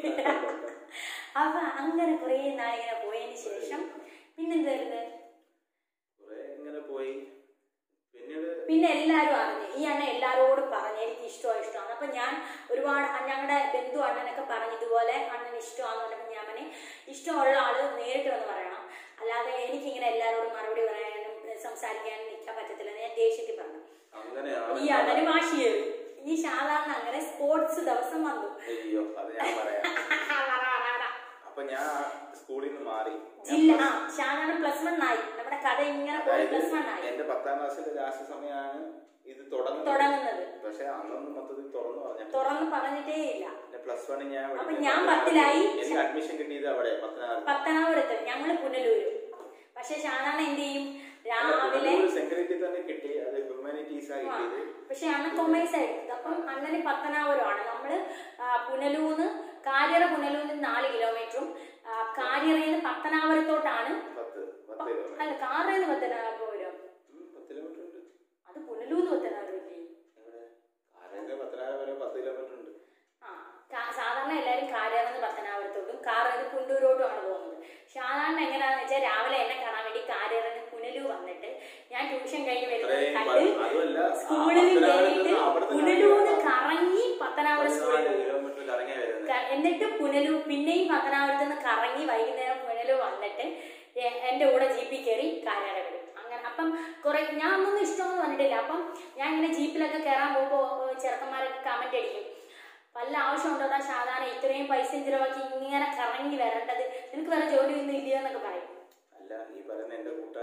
അപ്പൊ അങ്ങനെ കുറേ നാളിങ്ങനെ പോയതിന് ശേഷം പിന്നെന്തായിരുന്നു കുറെ ഇങ്ങനെ പോയി പിന്നീട് പിന്നെ എല്ലാവരും അറിഞ്ഞു ഈ അണ്ണൻ എല്ലാവരോടും പറഞ്ഞു എനിക്ക് ഇഷ്ടമാണ് ഇഷ്ടമാണ് അപ്പൊ ഞാൻ ഒരുപാട് അ- ഞങ്ങളുടെ ബന്ധു അണ്ണനൊക്കെ പറഞ്ഞു ഇതുപോലെ അണ്ണൻ ഇഷ്ടമാന്ന് പറഞ്ഞപ്പോൾ ഞാൻ പറഞ്ഞു ഇഷ്ടമുള്ള ആള് നേരിട്ട് വന്ന് പറയണം അല്ലാതെ എനിക്കിങ്ങനെ എല്ലാവരോടും മറുപടി പറയാനും ഏ, സംസാരിക്കാനും നിൽക്കാൻ പറ്റത്തില്ലെന്ന് ഞാൻ ദേഷ്യത്തിൽ പറഞ്ഞു അങ്ങനെയാണ് ഈ അണ്ണന് വാശിയേറി ഈ സാധാരണ അങ്ങനെ സ്പോർട്സ് ദിവസം വന്നു അയ്യോ അത് ഞാൻ പറയാം പറ, പറ, പറ. അപ്പൊ ഞാൻ സ്കൂളിൽ നിന്ന് മാറി ജില്ല ആ സാധാരണ പ്ലസ് വൺ ആയി നമ്മുടെ കഥ ഇങ്ങനെ പോയി അതായത് പ്ലസ് വൺ ആയി എന്റെ പത്താം ക്ലാസ്സിലെ ലാസ്റ്റ് സമയമാണ് ഇത് തുടങ്ങുന്നത് തുടങ്ങുന്നത് പക്ഷെ അന്നൊന്നും മൊത്തത്തിൽ തുറന്നു പറഞ്ഞു തുറന്ന് പറഞ്ഞിട്ടേ ഇല്ല പിന്നെ പ്ലസ് വൺ ഞാൻ അപ്പൊ പഠിച്ചത് ഞാൻ പത്തനാപുരത്ത്. പത്തിലായി. എനിക്ക് അഡ്മിഷൻ കിട്ടിയത് അവിടെ പത്തനാപുരത്ത് പത്തനാപുരത്ത് ഞങ്ങള് പുനലൂര് പക്ഷെ സാധാരണ എന്ത് ചെയ്യും രാവിലെ സെക്രട്ടറി തന്നെ കിട്ടി അത് ഹ്യൂമാനിറ്റീസ് ആ ആ, കിട്ടിയത് പക്ഷെ അണ്ണൻ കൊമേഴ്സ് ആയിരുന്നു അപ്പം അണ്ണന് പത്തനാപുരമാണ് നമ്മള് ആ, പുനലൂന്ന് കാരിയറ പുനലൂന്ന് നാല് കിലോമീറ്ററും ആ, കാരിയറയിൽ നിന്ന് പത്തനാപുരത്തോട്ടാണ് പത്ത് പത്ത് കിലോമീറ്റർ അല്ല കാറിൽ നിന്ന് പത്തനാപുരം ഉം, പത്ത് കിലോമീറ്റർ ഉണ്ട് അത് പുനലൂന്ന് പത്തനാപുരം ഇല്ലേ എവിടെ കാരന്റെ പത്തനാപുരം വരെ പത്ത് കിലോമീറ്റർ ഉണ്ട് ആ കാ- സാധാരണ എല്ലാവരും കാരിയറന്ന് പത്തനാപുരത്തോട്ടും കാറിന് കുണ്ടൂരോട്ടുമാണ് പോകുന്നത് സാധാരണ എങ്ങനെയാണെന്ന് വെച്ചാൽ രാവിലെ എന്നെ കാണാൻ വേണ്ടി കാരിയറന്ന് പുനലൂർ വന്നിട്ട് ഞാൻ ട്യൂഷൻ കഴിഞ്ഞ് വരുന്നത് ഇത്രയും കണ്ട് പ- അതുമല്ല ആ സ്കൂളിൽ പത്തനാപുരത്ത് കയറിയിട്ട് നിന്ന് അവിടുന്ന് പുനലൂന്ന് കറങ്ങി പത്തനാപുരം സ്കൂളിൽ പതിനാല് പോകും കിലോമീറ്റർ കറങ്ങിയാ വരുന്നത് ക- എന്നിട്ട് പുനലൂർ പിന്നെയും പത്തനാപുരത്ത് നിന്ന് കറങ്ങി വൈകുന്നേരം പുനലൂർ വന്നിട്ട് എ- എൻ്റെ കൂടെ ജീപ്പിൽ കയറി കാരാട വിടും അങ്ങനെ അപ്പം കുറെ ഞാൻ ഒന്നും ഇഷ്ടമൊന്നും പറഞ്ഞിട്ടില്ല അപ്പം ഞാൻ ഇങ്ങനെ ജീപ്പിലൊക്കെ കയറാൻ പോകുമ്പോൾ ചെറുക്കന്മാരൊക്കെ കമന്റ് അടിക്കും വല്ല ആവശ്യമുണ്ടോടാ സാധാരണ ഇത്രയും പൈസ ചിലവാക്കി ഇങ്ങനെ കറങ്ങി വരേണ്ടത് നിനക്ക് വേറെ ജോലിയൊന്നും ഇല്ലയോ എന്നൊക്കെ പറയും അല്ല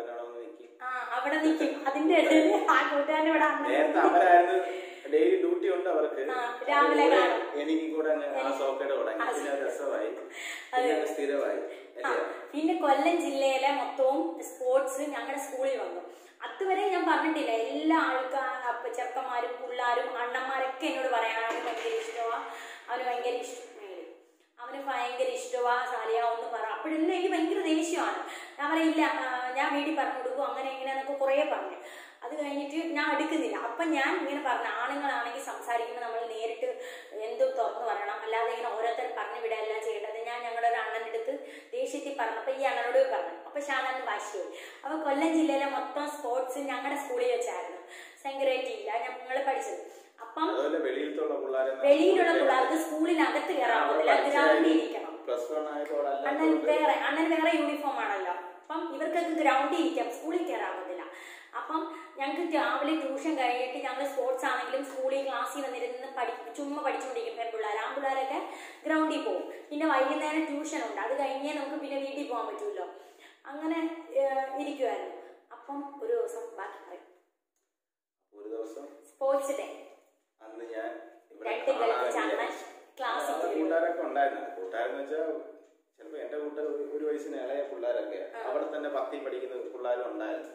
കൂട്ടുകാരനോട് ഒന്ന് നിൽക്കും ആ അവിടെ നിൽക്കും അതിന്റെ ഇടയിൽ ആ കൂട്ടുകാരൻ ഇവിടെ നേരത്തെ അണ്ണൻ അവരായിരുന്നു ഡെയിലി ഡ്യൂട്ടി ഉണ്ട് അവർക്ക് ആ, രാവിലെ അതുപോലെ കാണും. എനിക്ക് കൂടെ അങ്ങ് ആ സോക്കേട് തുടങ്ങി ആ, പിന്നെ അത് രസമായി പിന്നെ അങ്ങ് സ്ഥിരമായി ആ, അല്ലേ പിന്നെ കൊല്ലം ജില്ലയിലെ മൊത്തവും സ്പോർട്സ് ഞങ്ങളുടെ സ്കൂളിൽ വന്നു അതുവരെ ഞാൻ പറഞ്ഞിട്ടില്ല എല്ലാ ആൾക്കാർ അപ്പൊ ചെറുക്കന്മാരും പിള്ളേരും അണ്ണന്മാരൊക്കെ എന്നോട് പറയാൻ അവന് ഭയങ്കര ഇഷ്ടമാ അവന് ഭയങ്കര ഇഷ്ടം അവന് ഭയങ്കര ഇഷ്ടമാ സാലിയ ഒന്ന് പറ അപ്പോഴെല്ലാം എനിക്ക് ഭയങ്കര ദേഷ്യമാണ് ഞാൻ പറയില്ല ആ, ഞാൻ വീട്ടിൽ പറഞ്ഞു കൊടുക്കും അങ്ങനെ ഇങ്ങനെ എന്നൊക്കെ കുറേ പറഞ്ഞു അത് കഴിഞ്ഞിട്ട് ഞാൻ എടുക്കുന്നില്ല അപ്പം ഞാൻ ഇങ്ങനെ പറഞ്ഞു ആണുങ്ങളാണെങ്കിൽ സംസാരിക്കുമ്പോൾ നമ്മൾ നേരിട്ട് എന്തും തുറന്നു പറയണം അല്ലാതെ ഇങ്ങനെ ഓരോരുത്തർ പറഞ്ഞു വിടുകയല്ല ചെയ്യേണ്ടത് ഞാൻ ഞങ്ങളുടെ ഒരു അണ്ണൻ്റെ അടുത്ത് ദേഷ്യത്തിൽ പറഞ്ഞപ്പോൾ ഈ അണ്ണനോട് പോയി പറഞ്ഞു അപ്പോൾ ഷാനാൻ വാശിയായി അപ്പോൾ കൊല്ലം ജില്ലയിലെ മൊത്തം സ്പോർട്സ് ഞങ്ങളുടെ സ്കൂളിൽ വെച്ചായിരുന്നു സെങ്കരേറ്റി ഇല്ല ഞങ്ങൾ പഠിച്ചത് അപ്പം അതുപോലെ വെളിയിലത്തുള്ള പിള്ളേരെ വെളിയിലുള്ള പിള്ളേർക്ക് സ്കൂളിനകത്ത് കയറാൻ പറ്റില്ല ഗ്രൗണ്ടിൽ ഇരിക്കണം പ്ലസ് വൺ ആയപ്പോൾ അണ്ണൻ അല്ലാത്തതുകൊണ്ട് വേറെ അണ്ണൻ വേറെ യൂണിഫോം ആണല്ലോ അപ്പം ഇവർക്കൊക്കെ ഗ്രൗണ്ടിൽ ഇരിക്കാം സ്കൂളിൽ കയറാൻ പറ്റില്ല അപ്പം ഞങ്ങൾക്ക് രാവിലെ ട്യൂഷൻ കഴിഞ്ഞിട്ട് ഞങ്ങൾ സ്പോർട്സ് ആണെങ്കിലും സ്കൂളിൽ ക്ലാസ്സിൽ വന്നിരുന്ന് പഠി ചുമ്മാ പഠിച്ചുകൊണ്ടിരിക്കും പെൺപിള്ളേർ ആൺപിള്ളേരൊക്കെ ഗ്രൗണ്ടിൽ പോകും പിന്നെ വൈകുന്നേരം ട്യൂഷൻ ഉണ്ട് അത് കഴിഞ്ഞേ നമുക്ക് പിന്നെ വീട്ടിൽ പോകാൻ പറ്റുമല്ലോ അങ്ങനെ ഏഹ്, ഇരിക്കുമായിരുന്നു അപ്പം ഒരു ദിവസം ബാക്കി പറയും ഒരു ദിവസം സ്പോർട്സ് ഡേ അന്ന് ഞാൻ ഇവിടെ രണ്ട് കാണാൻ കളിച്ച് അണ്ണൻ വിചാരിച്ചു. ക്ലാസ്സിൽ അവിടെ കയറി. കൂട്ടുകാരൊക്കെ ഉണ്ടായിരുന്നു കൂട്ടുകാരെന്ന് വെച്ചാൽ ചിലപ്പോ എന്റെ കൂട്ടുകാർ ഒരു- ഒരു വയസ്സിന് ഇളയ പിള്ളേരൊക്കെ അവിടെ തന്നെ പത്തി പഠിക്കുന്ന പിള്ളേരും ഉണ്ടായിരുന്നു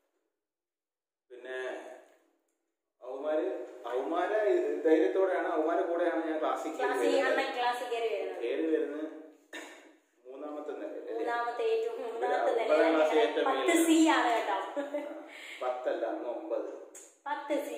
പിന്നെ അവന്മാര് അവന്മാരെ ധൈര്യത്തോടെയാണ് അവന്മാരെ കൂടെയാണ് ഞാൻ ക്ലാസ്സിൽ ക്ലാസ്സിൽ അണ്ണൻ ക്ലാസ്സിൽ കയറി വരുന്നത് കയറി വരുന്നത് മൂന്നാമത്തെ നിലയിൽ അല്ലേ? മൂന്നാമത്തെ ഏറ്റവും മൂന്നാമത്തെ ഒമ്പതാം ക്ലാസ്സിൽ നിലയിൽ ഏറ്റവും പത്ത് മേളിൽ. സി ആണ് കേട്ടോ പത്തല്ല അന്ന് ഒമ്പത് പത്ത് സി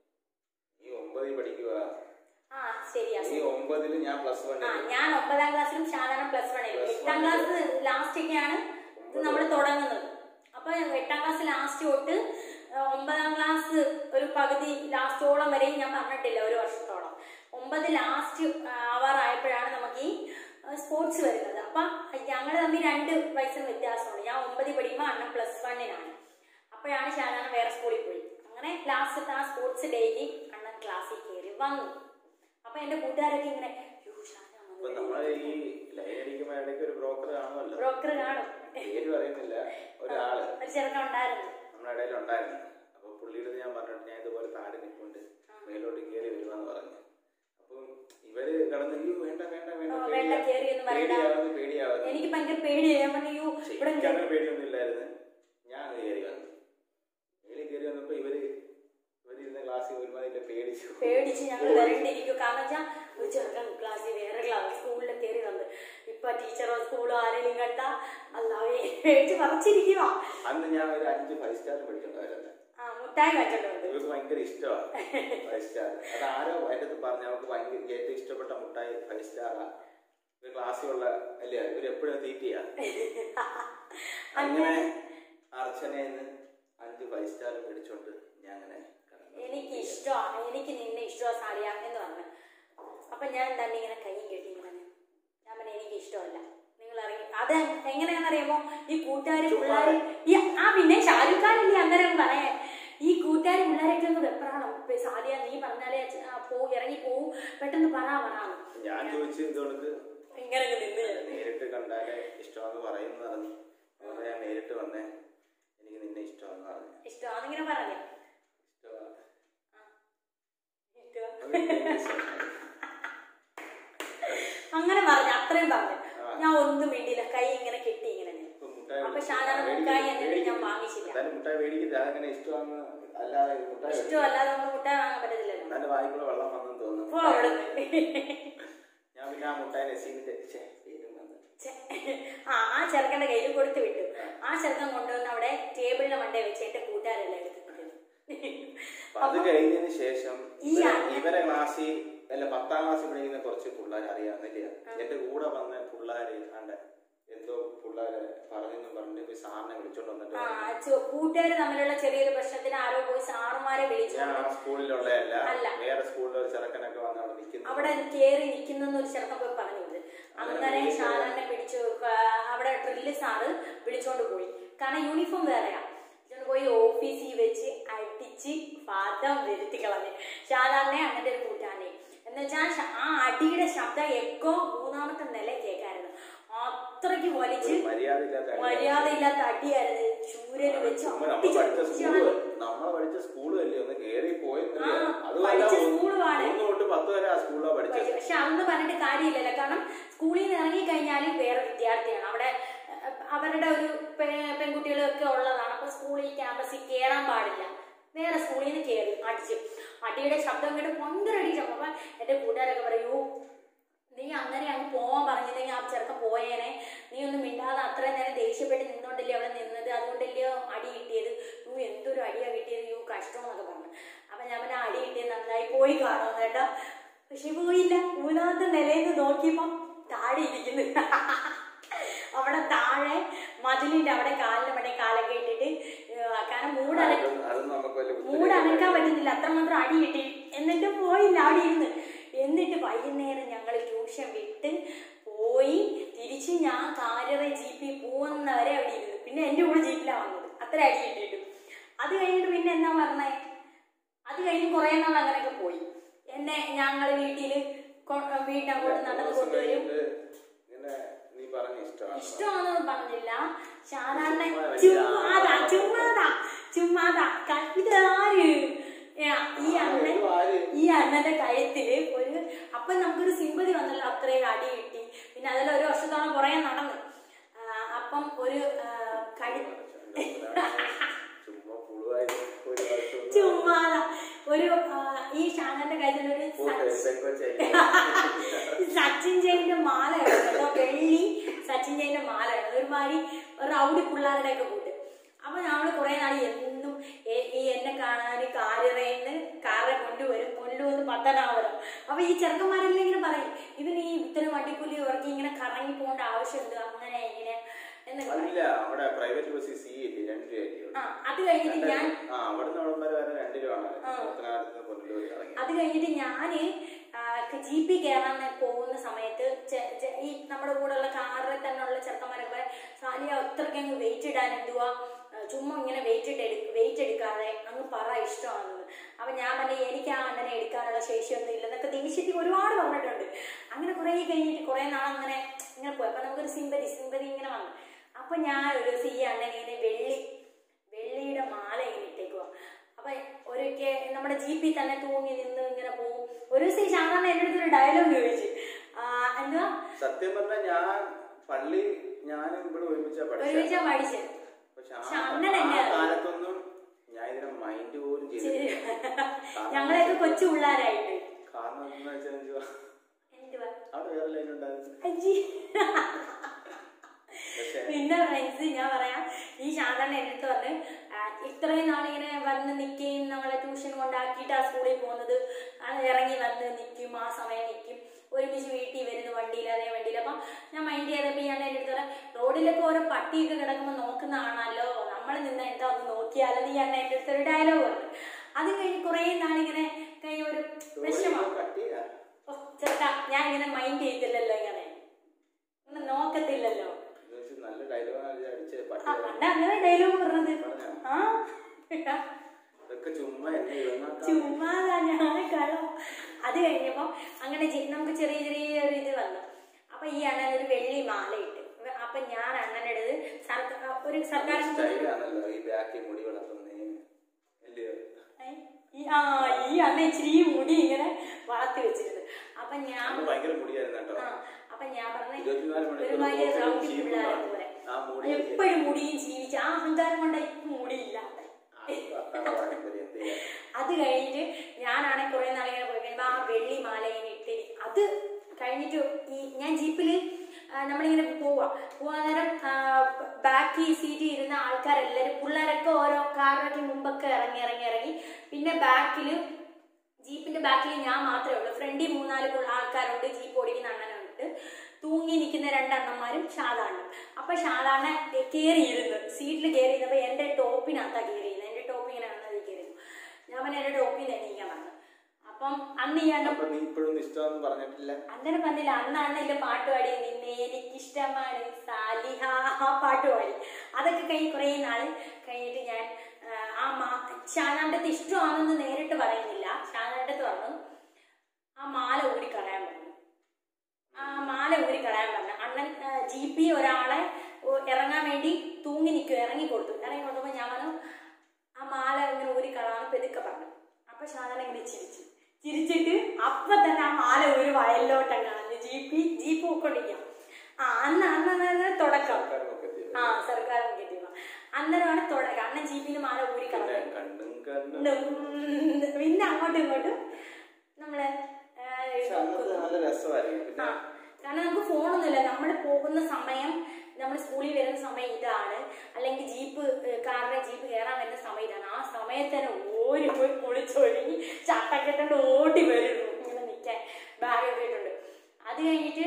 ഈ ഒമ്പതിൽ പഠിക്കുക ആ ശരിയാ ഈ ഒമ്പതിൽ ഞാൻ പ്ലസ് വൺ ആ ഞാൻ ഒമ്പതാം ക്ലാസ്സിലും സാധാരണ പ്ലസ് വണ്ണിലും Plus എട്ടാം one. ക്ലാസ് ലാസ്റ്റ് ഒക്കെയാണ് ഇത് നമ്മൾ തുടങ്ങുന്നത് അപ്പൊ എട്ടാം ക്ലാസ് ലാസ്റ്റ് തൊട്ട് ആ, ഒമ്പതാം ക്ലാസ് ഒരു പകുതി ലാസ്റ്റോളം വരെയും ഞാൻ പറഞ്ഞിട്ടില്ല ഒരു വർഷത്തോളം ഒമ്പത് ലാസ്റ്റ് ആവാറായപ്പോഴാണ് നമുക്ക് ഈ സ്പോർട്സ് വരുന്നത് അപ്പൊ ഞങ്ങൾ തമ്മിൽ രണ്ട് വയസ്സിന് വ്യത്യാസമുണ്ട് ഞാൻ ഒമ്പതിൽ പഠിക്കുമ്പോൾ അണ്ണൻ പ്ലസ് വണ്ണിനാണ് അപ്പോഴാണ് ഷാനാണ് വേറെ സ്കൂളിൽ പോയി അങ്ങനെ ലാസ്റ്റത്തെ ആ സ്പോർട്സ് ഡേക്ക് അണ്ണൻ ക്ലാസ്സിൽ കയറി വന്നു അപ്പൊ എന്റെ കൂട്ടുകാരൊക്കെ ഇങ്ങനെ "യ്യോ, ഷാന വന്നു." അപ്പൊ നമ്മള് ഈ ലൈൻ അടിക്കുമ്പോ ഇടയ്ക്ക് ഒരു ബ്രോക്കർ കാണുമല്ലോ ബ്രോക്കർ കാണും പേര് പറയുന്നില്ല ഒരാള് ഒരു ചെറുക്കൻ ഉണ്ടായിരുന്നു നമ്മുടെ ഇടയിൽ ഉണ്ടായിരുന്നു അപ്പൊ പുള്ളിയുടെ ഞാൻ പറഞ്ഞിട്ട് ഞാൻ ഇതുപോലെ താടി നിൽപ്പുണ്ട് മേലോട്ട് കയറി വരുവാന്ന് പറഞ്ഞു അപ്പം ഇവര് കടന്ന് "അയ്യോ, വേണ്ട വേണ്ട വേണ്ട ഓ, വേണ്ട, പേടിയാ- കേറി എന്ന് പറയണ്ട." പേടിയാവുന്നു പേടിയാവുന്നു എനിക്ക് ഭയങ്കര പേടിയായി ഞാൻ പറഞ്ഞു "യ്യോ, പക്ഷെ ഇവിടെ എനിക്ക് അങ്ങനെ പേടിയൊന്നും ഇല്ലായിരുന്നു ഞാൻ അങ്ങ് കയറി വന്നു മേളിൽ കയറി വന്നപ്പോ ഇവര് ഇവരിരുന്ന ക്ലാസ്സിൽ ഒരുമാതിരി പേടിച്ചു പേടിച്ച് ഞങ്ങൾ വരണ്ടിരിക്കും കാരണം വെച്ചാൽ ഒരു ചെറുക്കൻ ക്ലാസ്സിൽ വേറെ ക്ലാസ് സ്കൂളിൽ കയറി വന്ന് ഇപ്പൊ ടീച്ചറോ സ്കൂളോ ആരെങ്കിലും കണ്ട അല്ലാതെ പേടിച്ച് പറിച്ചിരിക്കുക അന്ന് ഞാൻ ഒരു അഞ്ച് ഫൈവ് സ്റ്റാർ പഠിച്ചിട്ടുണ്ടായിരുന്നു ആ മുട്ടായി കണ്ടിട്ടുണ്ട് ഇവർക്ക് ഭയങ്കര ഇഷ്ടമാണ് ഫൈവ് സ്റ്റാർ അത് ആരോ അതിൻ്റെ അടുത്ത് പറഞ്ഞു അവർക്ക് ഭയങ്കര ഏറ്റവും ഇഷ്ടപ്പെട്ട മുട്ടായി ഫൈവ് സ്റ്റാറാ ഒരു ക്ലാസ്സിലുള്ള അല്ലേ ഇവർ എപ്പോഴും തീറ്റിയാ അങ്ങനെ അർച്ചനയിൽ അഞ്ച് ഫൈവ് സ്റ്റാർ മേടിച്ചോണ്ട് ഞാൻ അങ്ങനെ കടന്നു. എനിക്ക് ഇഷ്ടമാണ് എനിക്ക് നിന്നെ ഇഷ്ടമാണ് സാരിയ എന്ന് പറഞ്ഞു അപ്പൊ ഞാൻ തന്നെ ഇങ്ങനെ കൈയും കെട്ടി ഇങ്ങനെ നിന്ന്. ഞാൻ പറഞ്ഞു എനിക്ക് ഇഷ്ടമല്ല നിങ്ങൾ ഇറങ്ങി അത് എങ്ങനെയാണെന്നറിയാമോ ഈ കൂട്ടുകാർ പിള്ളേർ ഈ ആ പിന്നെ ഷാരൂഖ് ഖാൻ ഇല്ലേ അന്നേരം പറയാൻ ഈ കൂട്ടുകാർ പിള്ളേരൊക്കെ ഒന്ന് വെപ്രാളം ഇപ്പൊ സാരിയ നീ പറഞ്ഞാലേ അച്ഛ- ആ, പോ ഇറങ്ങി പോവും പെട്ടെന്ന് പറ പറയാം ഞാൻ ചോദിച്ചു ഇതുകൊണ്ട് ഇങ്ങനെ അങ്ങ് നിന്ന് ഞാൻ. നേരിട്ട് കണ്ടാലേ ഇഷ്ടമാണെന്ന് പറയുമെന്ന് പറഞ്ഞു അതുകൊണ്ട് ഞാൻ നേരിട്ട് വന്നേ എനിക്ക് നിന്നെ ഇഷ്ടമാണെന്ന് പറഞ്ഞു ഇഷ്ടമാണെന്നിങ്ങനെ പറഞ്ഞു ഇഷ്ടമാ ഇഷ്ടമാ. അങ്ങനെ പറഞ്ഞു അത്രയും പറഞ്ഞു ഞാൻ ഒന്നും വേണ്ടിയില്ല കൈ ഇങ്ങനെ കെട്ടി ഇങ്ങനെ നിന്ന്. ഇപ്പൊ മുട്ടായി അപ്പൊ ഷാജാന് മുട്ടായി എന്നിട്ട് ഞാൻ വാങ്ങിച്ചില്ല എന്തായാലും മുട്ടായി മേടിക്കില്ല അതങ്ങനെ ഇഷ്ടമാണെന്ന് അല്ലാതെ മുട്ടായി മേടിക്കില്ല. ഇഷ്ടമല്ലാതെ നമുക്ക് മുട്ടായി വാങ്ങാൻ പറ്റത്തില്ലല്ലോ എന്നാലും വായിക്കൂടെ വെള്ളം വന്നെന്ന് പോ തോന്നുന്നു അവിടെ ഞാൻ പിന്നെ ആ മുട്ടായി നസീമിന്റെ ഛെ, പേരും വന്ന്. ആ ആ ചെറുക്കന്റെ കയ്യിൽ കൊടുത്തു വിട്ടു ആ ചെറുക്കൻ കൊണ്ടുവന്ന് അവിടെ ടേബിളിന്റെ മണ്ടേ വെച്ച് എന്റെ കൂട്ടുകാരെല്ലാം എടുത്ത് അപ്പൊ അത് കഴിഞ്ഞതിന് ശേഷം ഈ ഇവരെ- അണ്ണൻ- ഇവരെ ക്ലാസ്സിൽ അല്ല പത്താം ക്ലാസ്സിൽ പഠിക്കുന്ന കുറച്ച് പിള്ളേർ അറിയാവുന്നില്ല എന്റെ കൂടെ വന്ന പിള്ളേര് ആണ്ട് എന്തോ പിള്ളേരെ പറഞ്ഞെന്നും പറഞ്ഞിട്ട് പോയി സാറിനെ വിളിച്ചോണ്ട് വന്നിട്ട് ആ പറഞ്ഞു, കൂട്ടുകാർ തമ്മിലുള്ള ചെറിയൊരു പ്രശ്നത്തിന് ആരോ പോയി സാറുമാരെ വിളിച്ചു ഞാൻ ആ സ്കൂളിലുള്ളതല്ല അല്ല. വേറെ സ്കൂളിലെ ഒരു ചെറുക്കനൊക്കെ വന്ന് അവിടെ നിൽക്കുന്നു അവിടെ കയറി നിൽക്കുന്ന ഒരു ചെറുക്കൻ പോയി പറഞ്ഞത് അങ്ങനെ ഷാനാനെ പിടിച്ചു ആ, അവിടെ ഡ്രില്ല് സാറ് വിളിച്ചോണ്ട് പോയി കാരണം യൂണിഫോം വേറെയാ വിളിച്ചോണ്ട് പോയി ഓഫീസിൽ വെച്ച് അടിച്ച് പാദം വരുത്തി കളഞ്ഞ് ഷാനാനെ അങ്ങനെ ഒരു കൂട്ടാനെ എന്ന് വെച്ചാൽ ആ അടിയുടെ ശബ്ദം എക്കോ മൂന്നാമത്തെ നില കേൾക്കായിരുന്നു അത്രയ്ക്ക് വലിച്ച് മര്യാദ ഇല്ലാത്ത മര്യാദയില്ലാത്ത അടിയായിരുന്നു ചൂരല് വെച്ച് ചുമ്മാ നമ്മൾ അടിച്ച് പഠിച്ച സ്കൂള് പൊട്ടിച്ചാണ്. നമ്മളെ പഠിച്ച സ്കൂള് അല്ലേ ഒന്ന് കേറി പോയി ആ, പഠിച്ച സ്കൂളുമാണ്. ഒന്ന് തൊട്ട് പത്ത് വരെ ആ സ്കൂളിലാണ് പഠിച്ചത് പക്ഷെ അന്ന് പറഞ്ഞിട്ട് കാര്യമില്ലല്ലോ കാരണം സ്കൂളിൽ നിന്ന് ഇറങ്ങി കഴിഞ്ഞാൽ വേറെ വിദ്യാർത്ഥിയാണ് അവിടെ അഹ്, അവരുടെ ഒരു പെ- പെൺകുട്ടികളൊക്കെ ഉള്ളതാണ് അപ്പൊ സ്കൂളിൽ ക്യാമ്പസിൽ കയറാൻ പാടില്ല വേറെ സ്കൂളിൽ നിന്ന് കയറി അടിച്ച് അടിയുടെ ശബ്ദം കേട്ട് ഭയങ്കര അടിച്ചു അപ്പൊ എന്റെ കൂട്ടുകാരൊക്കെ പറയൂ നീ അങ്ങനെ അങ്ങ് പോവാൻ പറഞ്ഞില്ലെങ്കിൽ ആ ചെറുക്കൻ പോയേനെ നീ ഒന്നും മിണ്ടാതെ അത്രയും നേരം ദേഷ്യപ്പെട്ട് നിന്നോണ്ടല്ലേ അവിടെ നിന്നത് അതുകൊണ്ടല്ലയോ അടി കിട്ടിയത് യൂ എന്തൊരു അടിയാ കിട്ടിയത് യൂ കഷ്ടം എന്നൊക്കെ പറഞ്ഞു അപ്പൊ ഞാൻ പിന്നെ അടി കിട്ടിയത് നന്നായി പോയി കാണും കേട്ടോ പക്ഷെ പോയില്ല മൂന്നാമത്തെ നിലയിൽ നിന്ന് നോക്കിയപ്പോ താഴെ ഇരിക്കുന്നു അവിടെ താഴെ മതിലിന്റെ അവിടെ കാലിന്റെ മറ്റേ കാലൊക്കെ ഇട്ടിട്ട് ഏർ കാരണം മൂടന അതൊന്നും അതൊന്നും നമുക്ക് വലിയ മൂട് ബുദ്ധിമുട്ടില്ല. അനക്കാൻ പറ്റുന്നില്ല അത്രമാത്രം അടി കിട്ടി എന്നിട്ട് പോയില്ല അവിടെ ഇരുന്ന് എന്നിട്ട് വൈകുന്നേരം ഞങ്ങൾ ട്യൂഷൻ വിട്ട് പോയി തിരിച്ച് ഞാൻ കാലറ ജീപ്പിൽ പോകുന്നവരെ അവിടെ ഇരുന്നു പിന്നെ എൻ്റെ കൂടെ ജീപ്പിലാണ് വന്നത് അത്ര അടി കിട്ടിയിട്ട് അത് കഴിഞ്ഞിട്ട് പിന്നെ എന്താ പറഞ്ഞേ അത് കഴിഞ്ഞ് കുറേ നാൾ അങ്ങനെയൊക്കെ പോയി എന്നെ ഞങ്ങൾ വീട്ടിൽ വീട്ടങ്ങോട്ട് നടന്നു ദിവസം കൊണ്ടുവരും കഴിഞ്ഞിട്ട് ഇങ്ങനെ നീ പറഞ്ഞ ഇഷ്ടമാണ് ഇഷ്ടമാണെന്ന് പറഞ്ഞില്ല സാധാരണ ചുമ്മാ വലിയ ചുമ്മാതാ ചുമ്മാതാ ചുമ്മാതാ ക- ഇത് ആര് ഏ, ഈ അണ്ണൻ ഇത് ആര്? ഈ അണ്ണന്റെ കഴുത്തില് ഒരു അപ്പൊ നമുക്കൊരു സിമ്പതി വന്നല്ലോ അത്രയും അടി കിട്ടി പിന്നെ അതിൽ ഒരു വർഷത്തോളം പുറകെ നടന്നു ആ, അപ്പം ഒരു ആ, കഴു ചുമ്മാ പുളുവായി ഒരു വർഷം ചുമ്മാതാ ഒരു ആ, ഈ ഷാനന്റെ കഴുത്തിൽ ഒരു പോട്ടെ, സച്ച്- പെങ്കൊച്ചായി. സച്ചിൻ ജയിന്റെ മാല ഇടും കേട്ടോ വെള്ളി സച്ചിൻ ജയിന്റെ മാല ഇടും ഒരുമാതിരി റൗഡി പിള്ളേരുടെ ഒക്കെ കൂട്ട് അപ്പൊ നമ്മള് കുറെ നാൾ എന്നും എ- ഈ എന്നെ കാണാൻ കാലിറയിന്ന് കാറെ കൊണ്ടുവരും കൊണ്ടുവന്ന് പത്തനാപുരം അപ്പൊ ഈ ചെറുക്കന്മാരെല്ലാം ഇങ്ങനെ പറയും ഇവന് ഈ ഇത്തരം വണ്ടിക്കൂലി ഇവർക്ക് ഇങ്ങനെ കറങ്ങി പോകേണ്ട ആവശ്യമുണ്ട് അങ്ങനെ ഇങ്ങനെ എന്നൊക്കെ പറയും അല്ല അവിടെ പ്രൈവറ്റ് ബസ്സിൽ സി ഇല്ലേ രണ്ട് രൂപ ആ അത് കഴിഞ്ഞിട്ട് ഞാൻ ആ അവിടുന്ന് അവിടം വരെ വരെ രണ്ട് രൂപ ആണ് പത്തനാപുരത്ത് കൊണ്ടുപോയി ഇറങ്ങി അത് കഴിഞ്ഞിട്ട് ഞാന് ജി പി കയറാൻ പോകുന്ന സമയത്ത് ചെ- ചെ- ഈ നമ്മുടെ കൂടെയുള്ള കാറിൽ തന്നെ ഉള്ള ചെറുക്കന്മാരൊക്കെ പറയും സാലിയ അത്രയ്ക്ക് അങ്ങ് വെയിറ്റ് ഇടാൻ എന്തുവാ ആ, ചുമ്മാ ഇങ്ങനെ വെയിറ്റ് ഇട്ട് എടുക്ക വെയിറ്റ് എടുക്കാതെ അങ്ങ് പറ ഇഷ്ടമാണെന്ന് അപ്പൊ ഞാൻ പറഞ്ഞു എനിക്ക് ആ അണ്ണനെ എടുക്കാനുള്ള ശേഷിയൊന്നും ഇല്ലെന്നൊക്കെ ദേഷ്യത്തിൽ ഒരുപാട് പറഞ്ഞിട്ടുണ്ട് അങ്ങനെ കുറെ കഴിഞ്ഞിട്ട് കുറെ നാൾ അങ്ങനെ ഇങ്ങനെ പോയി അപ്പൊ നമുക്കൊരു സിമ്പതി സിമ്പതി ഇങ്ങനെ വന്നു അപ്പൊ ഞാൻ ഒരു ദിവസം ഈ അണ്ണനെ ഇങ്ങനെ വെള്ളി വെള്ളിയുടെ മാല ഇങ്ങനെ ഇട്ടേക്കുവാ അപ്പൊ ഒരിക്കൽ നമ്മുടെ ജീപ്പിൽ തന്നെ തൂങ്ങി നിന്ന് ഇങ്ങനെ പോകും ഒരു ദിവസം ഈ സാധാരണ എൻ്റെ അടുത്ത് ഒരു ഡയലോഗ് ചോദിച്ചു ആ, എന്തുവാ സത്യം പറഞ്ഞാൽ ഞാൻ പള്ളി ഞാനും ഇവിടെ ഒരുമിച്ചാ പഠിച്ചത് ഒരുമിച്ചാ പഠിച്ചത് പക്ഷെ പക്ഷെ ആ അങ്ങനെ ആ തന്നെയാ. കാലത്തൊന്നും ഞാൻ ഇതിനെ മൈൻഡ് പോലും ചെയ്തിട്ടില്ല ഞങ്ങളെയൊക്കെ കൊച്ചു പിള്ളേരായിട്ട് കാരണം എന്താ വെച്ചാൽ എന്തുവാ, എന്തുവാ അവിടെ വേറെ ലൈൻ ഉണ്ടായിരുന്നു അയ്യേ. പക്ഷെ പിന്നെ ഫ്രണ്ട്സ് ഞാൻ പറയാം ഈ സാധാരണ എൻ്റെ അടുത്ത് പറഞ്ഞ് ആ, ഇത്രയും നാളിങ്ങനെ വന്ന് നിൽക്കുകയും നമ്മളെ ട്യൂഷൻ കൊണ്ടാക്കിയിട്ട് ആ സ്കൂളിൽ പോകുന്നത് അത് ഇറങ്ങി വന്ന് നിൽക്കും ആ സമയം നിൽക്കും ഒരുമിച്ച് വീട്ടിൽ വരുന്നു വണ്ടിയിൽ അതേ വണ്ടിയിൽ അപ്പം ഞാൻ മൈൻഡ് ചെയ്തപ്പോൾ ഞാൻ എൻ്റെ അടുത്ത് പറയാം റോഡിലൊക്കെ ഓരോ പട്ടിയൊക്കെ കിടക്കുമ്പോൾ നോക്കുന്ന കാണാമല്ലോ നമ്മൾ നിന്ന് എന്താ ഒന്ന് നോക്കിയാലോ നീ അണ്ണ എൻ്റെ അടുത്ത് ഒരു ഡയലോഗ് പറഞ്ഞു അത് കഴിഞ്ഞ് കുറേ നാളിങ്ങനെ കഴിഞ്ഞ ഒരു വിഷമം കട്ടിയാ ഓ ചേട്ടാ ഞാൻ ഇങ്ങനെ മൈൻഡ് ചെയ്തില്ലല്ലോ ഇങ്ങനെ ഇങ്ങനെ നോക്കത്തില്ലല്ലോ എന്ന് വെച്ച് നല്ല ഡയലോഗാണ് അടിച്ചത് ആ, പട്ടി പണ്ട് അങ്ങനെ ഡയലോഗ് പറഞ്ഞത് പറഞ്ഞോ? ആ ഇതൊക്കെ ചുമ്മാ എന്നെ ഇളന്നാക്കാൻ ചുമ്മാതാ ഞാൻ കള്ളം അത് കഴിഞ്ഞപ്പോ അങ്ങനെ ജി- നമുക്ക് ചെറിയ ചെറിയ ഒരു ഇത് വന്നു അപ്പൊ ഈ അണ്ണൻ ഒരു വെള്ളി മാല ഇട്ട് അപ്പൊ ഞാൻ അണ്ണനെടുത്ത് സർക്കാർ ഒരു സർക്കാർ സ്റ്റൈലാണല്ലോ ഈ ബാക്കി മുടി വളർത്തുന്നേ അല്ലയോ ഈ ആ ഈ അണ്ണൻ ഇച്ചിരി ഈ മുടി ഇങ്ങനെ വളർത്തി വെച്ചിരുന്നു അപ്പൊ ഞാൻ അന്ന് ഭയങ്കര മുടിയായിരുന്നു കേട്ടോ ആ അപ്പൊ ഞാൻ പറഞ്ഞ ഇരുപത്തിനാല് മണിക്കൂർ ഒരുമാതിരി പുറത്ത് റൗഡി ചീപ്പ് പിള്ളേരെ ഉണ്ടാവും. പോലെ ആ മുടി എപ്പോഴും മുടിയും ജീവിച്ച് ആ അഹങ്കാരം കൊണ്ട് ഇപ്പൊ മുടിയില്ലാത്ത അതാണ് പാരമ്പര്യം എന്ത് ചെയ്യാൻ അത് കഴിഞ്ഞിട്ട് ഞാനാണെ കുറെ നാളിങ്ങനെ പോയി കഴിയുമ്പോൾ ആ വെള്ളി മാല ഇങ്ങനെ ഇട്ട് അത് കഴിഞ്ഞിട്ട് ഈ ഞാൻ ജീപ്പിൽ നമ്മളിങ്ങനെ പോവാ പോവാൻ നേരം ബാക്കി സീറ്റിൽ ഇരുന്ന ആൾക്കാരെല്ലാവരും പിള്ളേരൊക്കെ ഓരോ കാറിനൊക്കെ മുമ്പൊക്കെ ഇറങ്ങി ഇറങ്ങി ഇറങ്ങി പിന്നെ ബാക്കിൽ ജീപ്പിന്റെ ബാക്കിൽ ഞാൻ മാത്രമേ ഉള്ളൂ ഫ്രണ്ടിൽ മൂന്നാല് പുള്ള- ആൾക്കാരുണ്ട് ജീപ്പ് ഓടിക്കുന്ന അണ്ണനുണ്ട് തൂങ്ങി നിൽക്കുന്ന രണ്ടെണ്ണന്മാരും ഷാദാണ് അപ്പൊ ഷാദാണ് കയറിയിരുന്നു സീറ്റിൽ കയറിയിരുന്നപ്പോ എന്റെ ടോപ്പിനകത്താ കയറിയിരുന്നത് എന്റെ ടോപ്പ് ഇങ്ങനെ അണ്ണതി കയറിയിരുന്നു ഞാൻ പറഞ്ഞ എന്റെ ടോപ്പിൽ നിന്ന് എണീക്കാൻ പറഞ്ഞു അപ്പം അന്ന് ഈ അണ്ണൻ അപ്പൊ നീ ഇപ്പോഴും ഇഷ്ടമെന്ന് പറഞ്ഞിട്ടില്ല അങ്ങനെ പറഞ്ഞില്ല അന്ന് അണ്ണന്റെ പാട്ട് പാടി നിന്നെ എനിക്കിഷ്ടമാണ് സാലിഹ ആ പാട്ട് പാടി അതൊക്കെ കഴിഞ്ഞ് കുറേ നാൾ കഴിഞ്ഞിട്ട് ഞാൻ ആ, ആ മാ ഷാനാണ്ടത്ത് ഇഷ്ടമാണെന്ന് നേരിട്ട് പറയുന്നില്ല ഷാനാണ്ടത്ത് പറഞ്ഞു ആ മാല ഊരി കളയാൻ പറഞ്ഞു ആ മാല ഊരി കളയാൻ പറഞ്ഞു അണ്ണൻ ആ, ജീപ്പ് പറഞ്ഞപ്പോൾ ഞാൻ പറഞ്ഞു ആ മാല ഇങ്ങനെ ഊരി കളാന്ന് പെതുക്കെ പറഞ്ഞു അപ്പൊ ഷാജാൻ ഇങ്ങനെ ചിരിച്ചു ചിരിച്ചിട്ട് അപ്പൊ തന്നെ ആ മാല ഒരു വയലിലോട്ടം കളഞ്ഞു ജീപ്പി ജീപ്പ് പോയിക്കൊണ്ടിരിക്കാം ആ അന്ന് അന്ന് അന്ന് തുടക്കം ആൾക്കാരൊക്കെ എത്തി. ആ സർക്കാർ കിട്ടിയ അന്നേരമാണ് തുടക്കം അണ്ണൻ ജീപ്പിന് മാല ഊരി പിന്നെ കളഞ്ഞു കണ്ടും കണ്ടും പിന്നെ അങ്ങോട്ടും ഇങ്ങോട്ടും നമ്മള് ആ, പക്ഷെ അന്നത്തെ നല്ല രസമായിരിക്കും ആ, പിന്നെ കാരണം നമുക്ക് ഫോണൊന്നുമില്ല നമ്മൾ പോകുന്ന സമയം നമ്മൾ സ്കൂളിൽ വരുന്ന സമയം ഇതാണ് അല്ലെങ്കിൽ ജീപ്പ് ഏഹ്, കാറിന്റെ ജീപ്പ് കയറാൻ വരുന്ന സമയം ഇതാണ് ആ സമയത്ത് തന്നെ ഓടി പോയി കുളിച്ചൊരുങ്ങി ചട്ടക്കെട്ടുണ്ട് ഓടി വരുന്നു ഇങ്ങനെ നിൽക്കാൻ ബാഗൊക്കെ ഇട്ടുണ്ട് അത് കഴിഞ്ഞിട്ട്